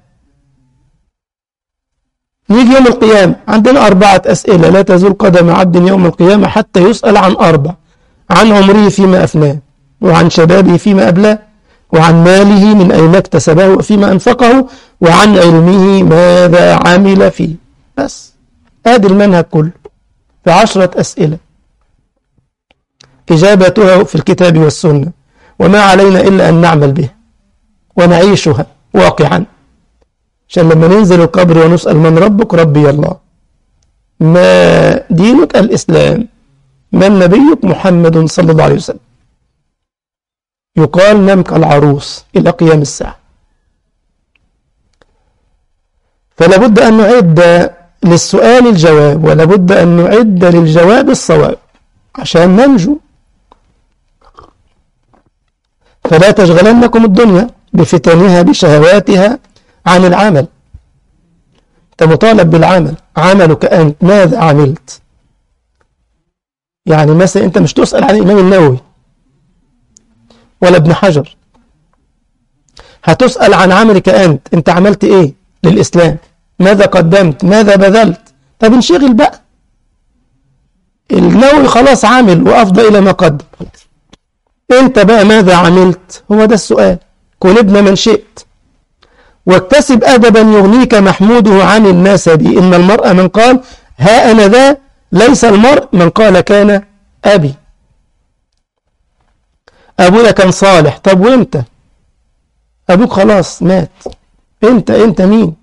نيجي يوم القيامة عندنا أربعة أسئلة لا تزول قدم عبد يوم القيامة حتى يسأل عن أربع عن عمره فيما أفناه وعن شبابه فيما أبلاه وعن ماله من أين اكتسبه وفيما أنفقه وعن علمه ماذا عمل فيه بس آدي المنهج كله في عشرة أسئلة إجابتها في الكتاب والسنة وما علينا إلا أن نعمل بها ونعيشها واقعا عشان لما ننزل القبر ونسأل من ربك ربي الله ما دينك الإسلام من نبيك محمد صلى الله عليه وسلم يقال نم كالعروس إلى قيام الساعة فلا بد أن نعد للسؤال الجواب ولا بد أن نعد للجواب الصواب عشان ننجو فلا تشغلنكم الدنيا بفتنها بشهواتها عن العمل أنت مطالب بالعمل عملك أنت ماذا عملت يعني مثلا أنت مش تسأل عن الإمام النووي ولا ابن حجر هتسأل عن عملك أنت أنت عملت إيه للإسلام ماذا قدمت ماذا بذلت طب انشغل بقى النووي خلاص عامل وأفضى إلى ما قدم أنت بقى ماذا عملت هو ده السؤال كن ابن من شئت واكتسب أدبا يغنيك محموده عن النسب إن المرء من قال ها أنا ذا ليس المرء من قال كان أبي أبونا كان صالح طب وانت أبوك خلاص مات انت انت مين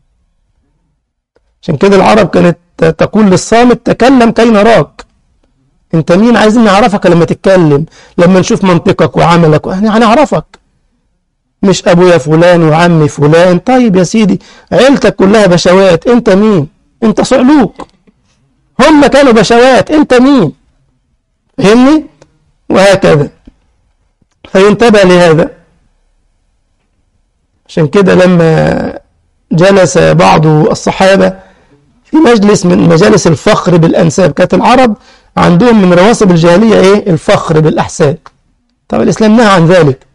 عشان كده العرب كانت تقول للصامت تكلم كي نراك انت مين عايزين نعرفك لما تتكلم لما نشوف منطقك وعملك يعني هنعرفك مش ابويا فلان وعمي فلان طيب يا سيدي عيلتك كلها بشوات انت مين انت صعلوك هم كانوا بشوات انت مين فهمني وهكذا فينتبه لهذا عشان كده لما جلس بعض الصحابة في مجلس من مجالس الفخر بالأنساب كانت العرب عندهم من رواسب الجاهلية إيه الفخر بالأحساب طب الإسلام نهى عن ذلك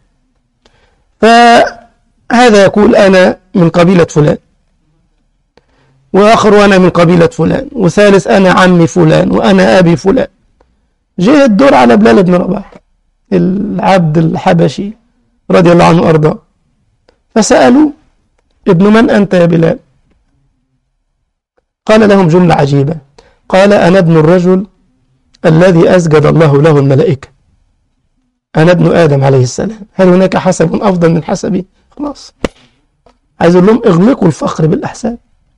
فهذا يقول أنا من قبيلة فلان وآخر أنا من قبيلة فلان وثالث أنا عمي فلان وأنا أبي فلان جه الدور على بلال بن رباح العبد الحبشي رضي الله عنه وأرضاه فسألوا ابن من أنت يا بلال قال لهم جملة عجيبة قال أنا ابن الرجل الذي أسجد الله له الملائكة أنا ابن آدم عليه السلام هل هناك حسب أفضل من حسبي خلاص عايز أقول لهم اغلقوا الفخر بالأحساب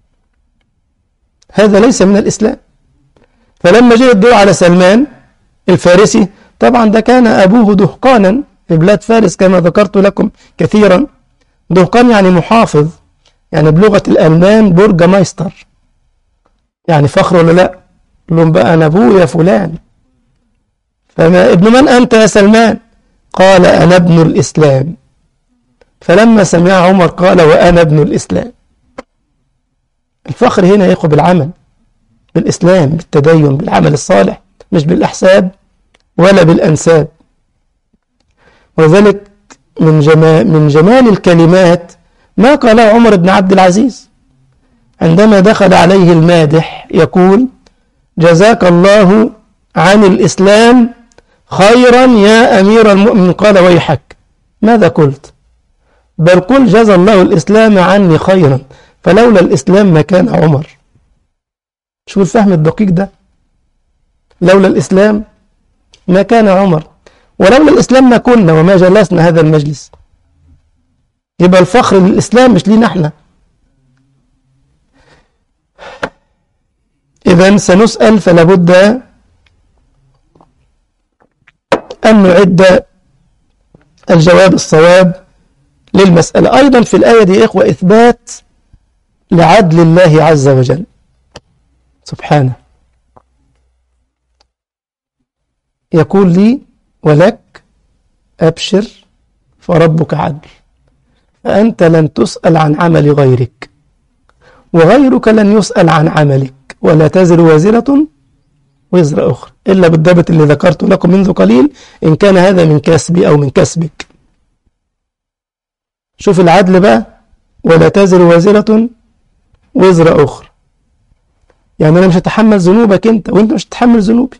هذا ليس من الإسلام فلما جاء الدور على سلمان الفارسي طبعا ده كان أبوه دهقانا في بلاد فارس كما ذكرت لكم كثيرا دهقان يعني محافظ يعني بلغة الألمان برج مايستر يعني فخر ولا لا لهم بقى أنا أبويا فلان فما ابن من أنت يا سلمان قال أنا ابن الإسلام فلما سمع عمر قال وأنا ابن الإسلام الفخر هنا يقو بالعمل بالإسلام بالتدين بالعمل الصالح مش بالأحساب ولا بالأنساب وذلك من جمال, من جمال الكلمات ما قاله عمر بن عبد العزيز عندما دخل عليه المادح يقول جزاك الله عن الإسلام خيرا يا أمير المؤمن قال ويحك ماذا قلت بل قل جزى الله الإسلام عني خيرا فلولا الإسلام ما كان عمر شو الفهم الدقيق ده لولا الإسلام ما كان عمر ولولا الإسلام ما كنا وما جلسنا هذا المجلس يبقى الفخر للإسلام مش لينا احنا إذا سنسأل فلا بد أن نعد الجواب الصواب للمسألة أيضا في الآية دي إخوة إثبات لعدل الله عز وجل سبحانه يقول لي ولك أبشر فربك عدل فأنت لن تسأل عن عمل غيرك وغيرك لن يسأل عن عملك ولا تزر وازرة وزر أخرى إلا بالضبط اللي ذكرت لكم منذ قليل إن كان هذا من كسبي أو من كسبك شوف العدل بقى ولا تزر وازرة وزر أخرى يعني أنا مش هتحمل ذنوبك أنت وأنت مش هتحمل ذنوبي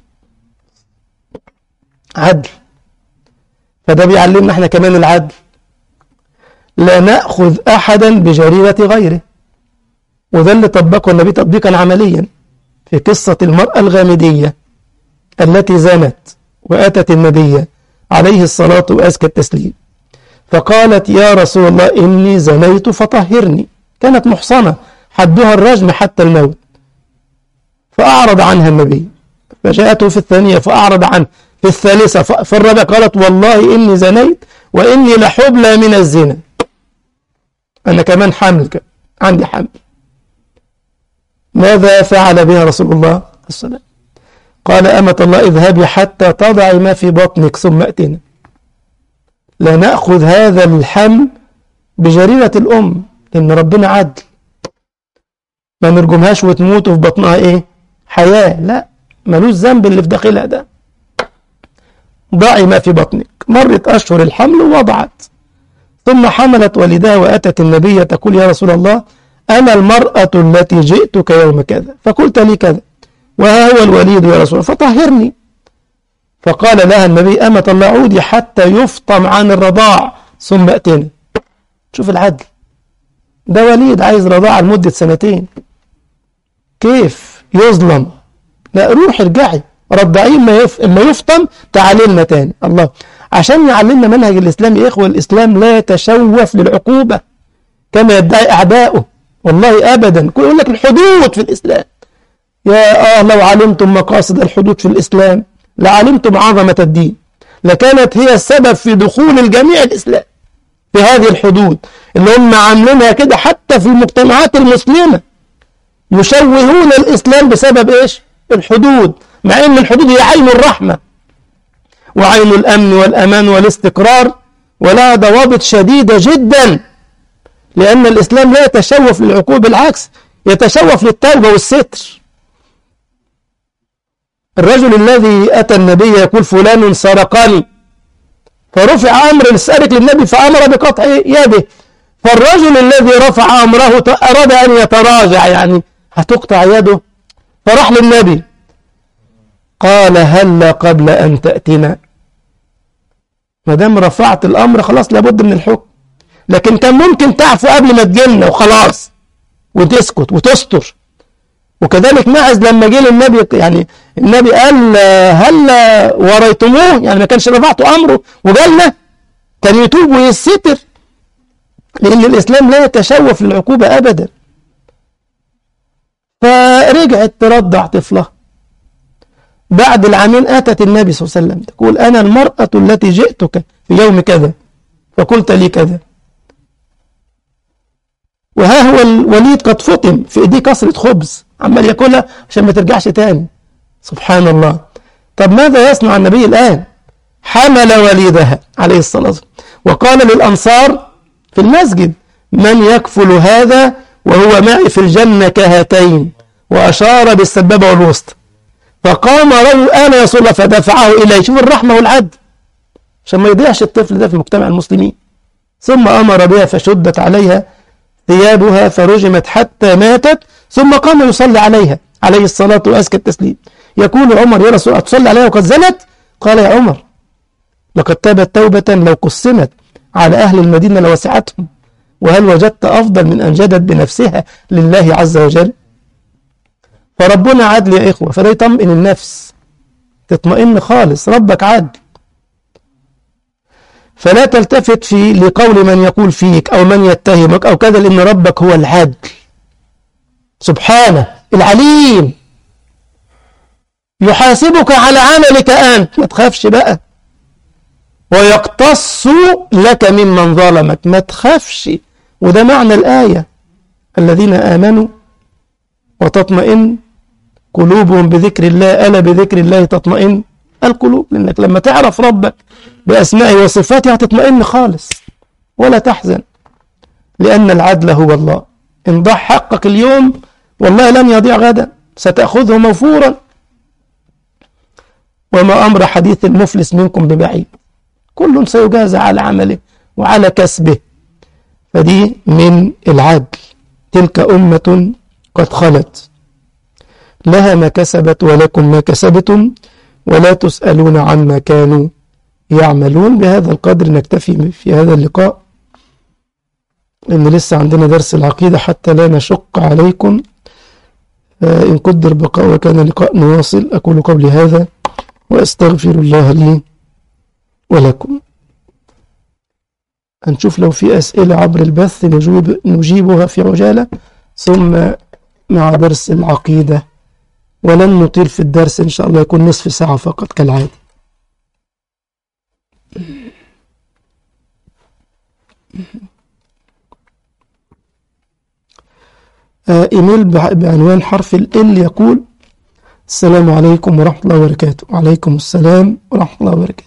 عدل فده بيعلمنا احنا كمان العدل لا نأخذ أحدا بجريرة غيره وده اللي طبقه النبي تطبيقا عمليا في قصة المرأة الغامدية التي زنت وأتت النبي عليه الصلاة وأزكى التسليم فقالت يا رسول الله إني زنيت فطهرني كانت محصنة حدها الرجم حتى الموت فأعرض عنها النبي فجاءته في الثانية فأعرض عنه في الثالثة في الرابعة قالت والله إني زنيت وإني لحبلى من الزنا أنا كمان حامل كمان. عندي حمل ماذا فعل بها رسول الله الصلاة قال أمة الله اذهبي حتى تضعي ما في بطنك ثم أتنا لا نأخذ هذا الحمل بجريرة الأم لأن ربنا عدل ما نرجمهاش وتموت وفي بطنها إيه حياة لا ملوش ذنب اللي في داخلها ده ضعي ما في بطنك مرت أشهر الحمل ووضعت ثم حملت والدها وأتت النبي تقول يا رسول الله أنا المرأة التي جئتك يوم كذا فقلت لي كذا وها هو الوليد يا رسول الله فطهرني فقال لها النبي أمة الله عودي حتى يفطم عن الرضاع ثم أتني شوف العدل ده وليد عايز رضاعة لمدة سنتين كيف يظلم لا روح ارجعي رضعيه ما يف... ما يفطم تعالي لنا تاني الله عشان يعلمنا منهج الإسلام يا إخوة الإسلام لا يتشوف للعقوبة كما يدعي أعداؤه والله أبدا كل يقول لك الحدود في الإسلام يا آه لو علمتم مقاصد الحدود في الإسلام لعلمتم عظمة الدين لكانت هي السبب في دخول الجميع الإسلام في هذه الحدود اللي هم عاملينها كده حتى في المجتمعات المسلمة يشوهون الإسلام بسبب إيش الحدود مع أن الحدود هي عين الرحمة وعين الأمن والأمان والاستقرار ولها ضوابط شديدة جدا لأن الإسلام لا يتشوف للعقوبة بالعكس يتشوف للتوبة والستر الرجل الذي أتى النبي يقول فلان سرقني فرفع أمر السارق للنبي فأمر بقطع يده فالرجل الذي رفع أمره أراد أن يتراجع يعني هتقطع يده فراح للنبي قال هل قبل أن تأتنا ما دام رفعت الأمر خلاص لابد من الحكم لكن كان ممكن تعفو قبل ما تجيلنا وخلاص وتسكت وتستر وكذلك معز لما جه للنبي يعني النبي قال هل وريتموه يعني ما كانش رفعتوا امره وجالنا كان يتوب ويستر لان الاسلام لا يتشوف للعقوبه ابدا فرجعت ترضع طفلها بعد العامين اتت النبي صلى الله عليه وسلم تقول انا المراه التي جئتك في يوم كذا فقلت لي كذا وها هو الوليد قد فطم في ايديه كسرة خبز عمال ياكلها عشان ما ترجعش تاني سبحان الله طب ماذا يصنع النبي الآن حمل وليدها عليه الصلاة والسلام وقال للأنصار في المسجد من يكفل هذا وهو معي في الجنة كهاتين وأشار بالسبابة والوسط فقام رجل أنا يا رسول الله فدفعه إليه شوف الرحمة والعدل عشان ما يضيعش الطفل ده في مجتمع المسلمين ثم أمر بها فشدت عليها ثيابها فرجمت حتى ماتت ثم قام يصلي عليها عليه الصلاة وأزكى التسليم يقول عمر يا رسول الله تصلي عليها وقد زنت قال يا عمر لقد تابت توبة لو قسمت على أهل المدينة لوسعتهم وهل وجدت أفضل من أن جدت بنفسها لله عز وجل فربنا عدل يا إخوة فده يطمئن النفس تطمئن خالص ربك عدل فلا تلتفت في لقول من يقول فيك أو من يتهمك أو كذا لأن ربك هو العدل سبحانه العليم يحاسبك على عملك أنت ما تخافش بقى ويقتص لك ممن ظلمك ما تخافش وده معنى الآية الذين آمنوا وتطمئن قلوبهم بذكر الله ألا بذكر الله تطمئن القلوب لأنك لما تعرف ربك بأسمائه وصفاته هتطمئن خالص ولا تحزن لأن العدل هو الله إن ضح حقك اليوم والله لن يضيع غدا ستأخذه موفورا وما أمر حديث المفلس منكم ببعيد كل سيجازى على عمله وعلى كسبه فدي من العدل تلك أمة قد خلت لها ما كسبت ولكم ما كسبتم ولا تسألون عما كانوا يعملون بهذا القدر نكتفي في هذا اللقاء لأن لسه عندنا درس العقيدة حتى لا نشق عليكم إن قدر بقاء وكان لقاء نواصل أقول قولي هذا وأستغفر الله لي ولكم هنشوف لو في أسئلة عبر البث نجيب نجيبها في عجالة ثم مع درس العقيدة ولن نطيل في الدرس إن شاء الله يكون نصف ساعة فقط كالعادة آه إيميل بعنوان حرف ال L يقول السلام عليكم ورحمة الله وبركاته وعليكم السلام ورحمة الله وبركاته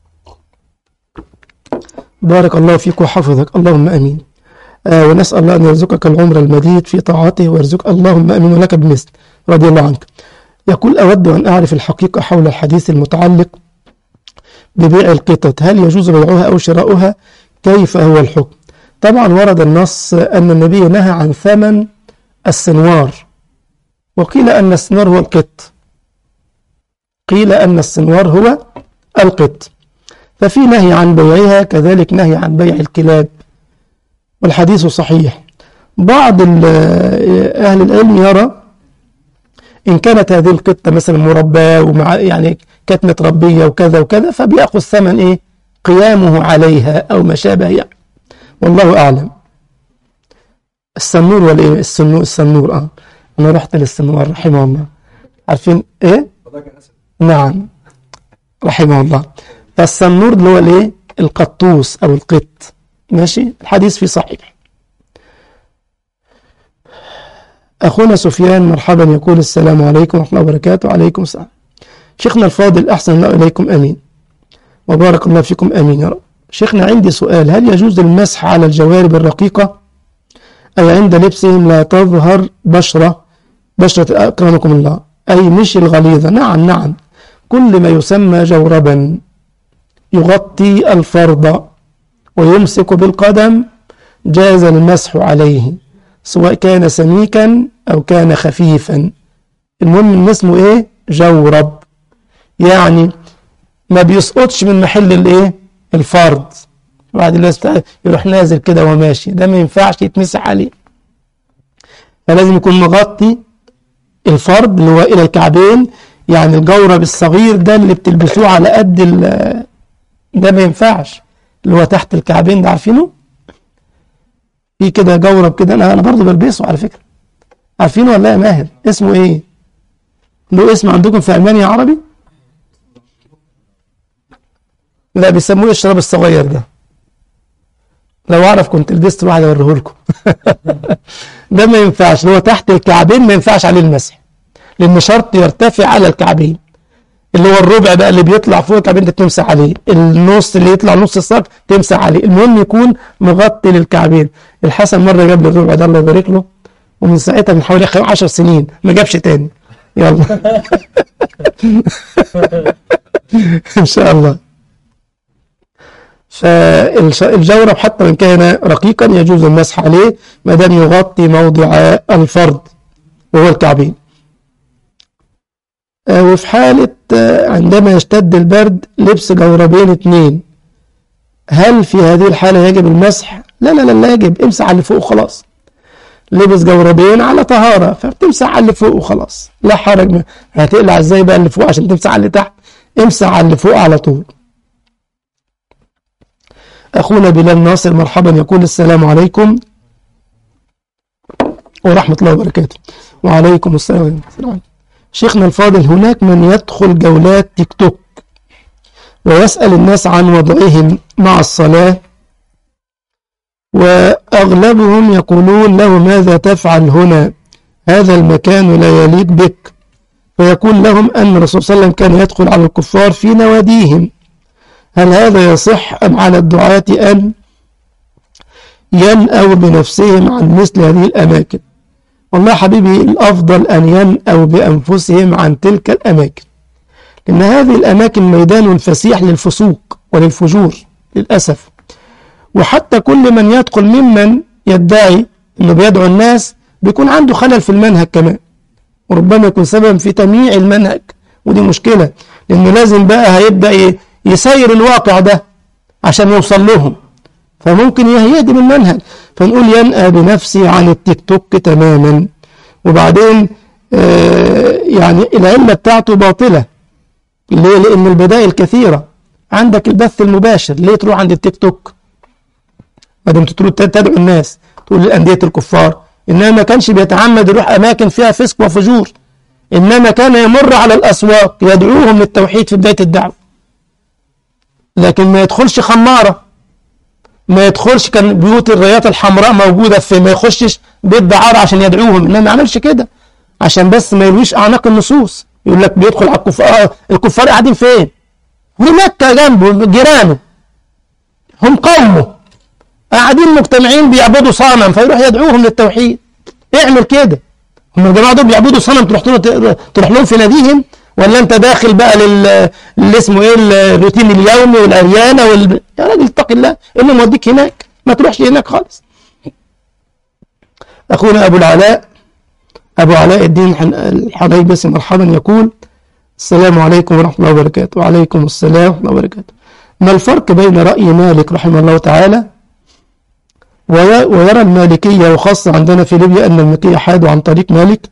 بارك الله فيك وحفظك اللهم أمين آه ونسأل الله أن يرزقك العمر المديد في طاعته ويرزق اللهم أمين ولك بمثل رضي الله عنك يقول أود أن أعرف الحقيقة حول الحديث المتعلق ببيع القطط هل يجوز بيعها أو شراؤها كيف هو الحكم طبعا ورد النص أن النبي نهى عن ثمن السنوار وقيل أن السنوار هو القط قيل أن السنوار هو القط ففي نهي عن بيعها كذلك نهي عن بيع الكلاب والحديث صحيح بعض أهل العلم يرى إن كانت هذه القطة مثلا مرباة ومع يعني كانت متربية وكذا وكذا فبيأخذ ثمن إيه قيامه عليها أو ما شابه يعني والله أعلم السنور ولا إيه السنور السنور آه أنا رحت للسنور رحمه الله عارفين إيه نعم رحمه الله فالسنور اللي هو الإيه القطوس أو القط ماشي الحديث في صحيح أخونا سفيان مرحبا يقول السلام عليكم ورحمة الله وبركاته وعليكم السلام شيخنا الفاضل أحسن الله إليكم أمين وبارك الله فيكم أمين يا رب شيخنا عندي سؤال هل يجوز المسح على الجوارب الرقيقة أي عند لبسهم لا تظهر بشرة بشرة أكرمكم الله أي مش الغليظة نعم نعم كل ما يسمى جوربا يغطي الفرض ويمسك بالقدم جاز المسح عليه سواء كان سميكا أو كان خفيفا المهم ان اسمه ايه جورب يعني ما بيسقطش من محل الايه الفرض بعد الله يروح نازل كده وماشي ده ما ينفعش يتمسح عليه فلازم يكون مغطي الفرض اللي هو الى الكعبين يعني الجورب الصغير ده اللي بتلبسوه على قد ده ما ينفعش اللي هو تحت الكعبين ده عارفينه في كده جورب كده انا انا برضه بلبسه على فكره عارفينه ولا يا ماهر اسمه ايه له اسم عندكم في المانيا عربي لا بيسموه الشراب الصغير ده لو اعرف كنت لبست واحد اوريه لكم ده ما ينفعش اللي هو تحت الكعبين ما ينفعش عليه المسح لان شرط يرتفع على الكعبين اللي هو الربع بقى اللي بيطلع فوق الكعبين ده تمسح عليه النص اللي يطلع نص الساق تمسح عليه المهم يكون مغطي للكعبين الحسن مره جاب لي الربع ده الله يبارك له ومن ساعتها من حوالي 10 سنين ما جابش تاني يلا ان شاء الله فالجورب حتى وان كان رقيقا يجوز المسح عليه ما دام يغطي موضع الفرد وهو الكعبين وفي حالة عندما يشتد البرد لبس جوربين اثنين هل في هذه الحالة يجب المسح؟ لا لا لا لا يجب امسح على اللي فوق خلاص لبس جوربين على طهارة فبتمسح على اللي فوق وخلاص لا حرج هتقلع ازاي بقى اللي فوق عشان تمسح على اللي تحت امسح على اللي فوق على طول أخونا بلال ناصر مرحبا يقول السلام عليكم ورحمة الله وبركاته وعليكم السلام ورحمة الله شيخنا الفاضل هناك من يدخل جولات تيك توك ويسأل الناس عن وضعهم مع الصلاة وأغلبهم يقولون له ماذا تفعل هنا هذا المكان لا يليق بك فيقول لهم أن الرسول صلى الله عليه وسلم كان يدخل على الكفار في نواديهم هل هذا يصح أم على الدعاة أن ينأوا بنفسهم عن مثل هذه الأماكن والله حبيبي الأفضل أن ينأوا بأنفسهم عن تلك الأماكن لأن هذه الأماكن ميدان فسيح للفسوق وللفجور للأسف وحتى كل من يدخل ممن يدعي أنه بيدعو الناس بيكون عنده خلل في المنهج كمان وربما يكون سبب في تمييع المنهج ودي مشكلة لأنه لازم بقى هيبدأ يسير الواقع ده عشان يوصل لهم فممكن يهدم المنهج فنقول ينأى بنفسي عن التيك توك تماما وبعدين آه يعني العلة بتاعته باطلة ليه؟ لأن البدائل كثيرة عندك البث المباشر ليه تروح عند التيك توك ما دام تدعو الناس تقول لأندية الكفار إنما ما كانش بيتعمد يروح أماكن فيها فسق وفجور إنما كان يمر على الأسواق يدعوهم للتوحيد في بداية الدعوة لكن ما يدخلش خمارة ما يدخلش كان بيوت الرايات الحمراء موجودة في ما يخشش بيت دعارة عشان يدعوهم إنما ما يعملش كده عشان بس ما يلويش أعناق النصوص يقول لك بيدخل على الكفار الكفار قاعدين فين؟ في مكة جنبه جيرانه هم قومه قاعدين مجتمعين بيعبدوا صنم فيروح يدعوهم للتوحيد اعمل كده هم الجماعه دول بيعبدوا صنم تروح تروح لهم في ناديهم ولا انت داخل بقى لل اللي اسمه ايه الروتين اليومي والاريانه وال... يا راجل اتق الله ايه اللي موديك هناك ما تروحش هناك خالص اخونا ابو العلاء ابو علاء الدين الحبيبسي مرحبا يقول السلام عليكم ورحمه الله وبركاته وعليكم السلام ورحمه الله وبركاته ما الفرق بين راي مالك رحمه الله تعالى ويرى المالكية وخاصة عندنا في ليبيا أن المالكية حادوا عن طريق مالك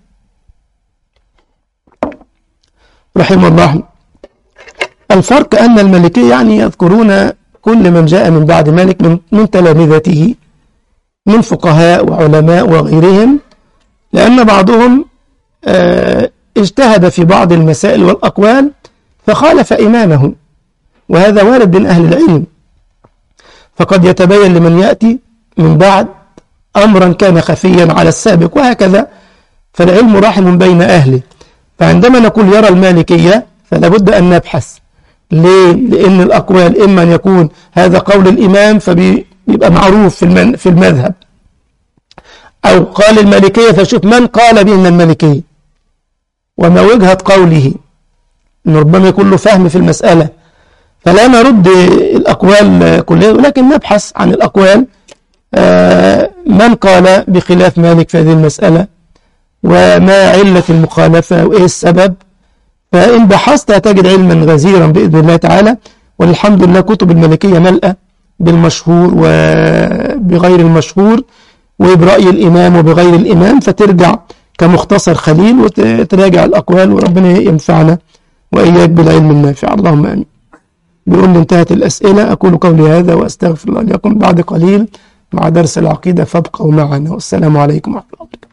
رحمه الله الفرق أن المالكية يعني يذكرون كل من جاء من بعد مالك من, من تلامذته من فقهاء وعلماء وغيرهم لأن بعضهم اجتهد في بعض المسائل والأقوال فخالف إمامه وهذا وارد من أهل العلم فقد يتبين لمن يأتي من بعد أمرا كان خفيا على السابق وهكذا فالعلم راحم بين أهله فعندما نقول يرى المالكية فلا بد أن نبحث ليه؟ لأن الأقوال إما أن يكون هذا قول الإمام فبيبقى معروف في, في المذهب أو قال المالكية فشوف من قال به من المالكية وما وجهة قوله إن ربما يكون له فهم في المسألة فلا نرد الأقوال كلها ولكن نبحث عن الأقوال من قال بخلاف مالك في هذه المسألة وما علة المخالفة وإيه السبب فإن بحثت تجد علما غزيرا بإذن الله تعالى والحمد لله كتب الملكية ملأة بالمشهور وبغير المشهور وبرأي الإمام وبغير الإمام فترجع كمختصر خليل وتراجع الأقوال وربنا ينفعنا وإياك بالعلم النافع اللهم آمين بيقول لي انتهت الأسئلة أقول قولي هذا وأستغفر الله لكم بعد قليل مع درس العقيدة فابقوا معنا والسلام عليكم ورحمة الله وبركاته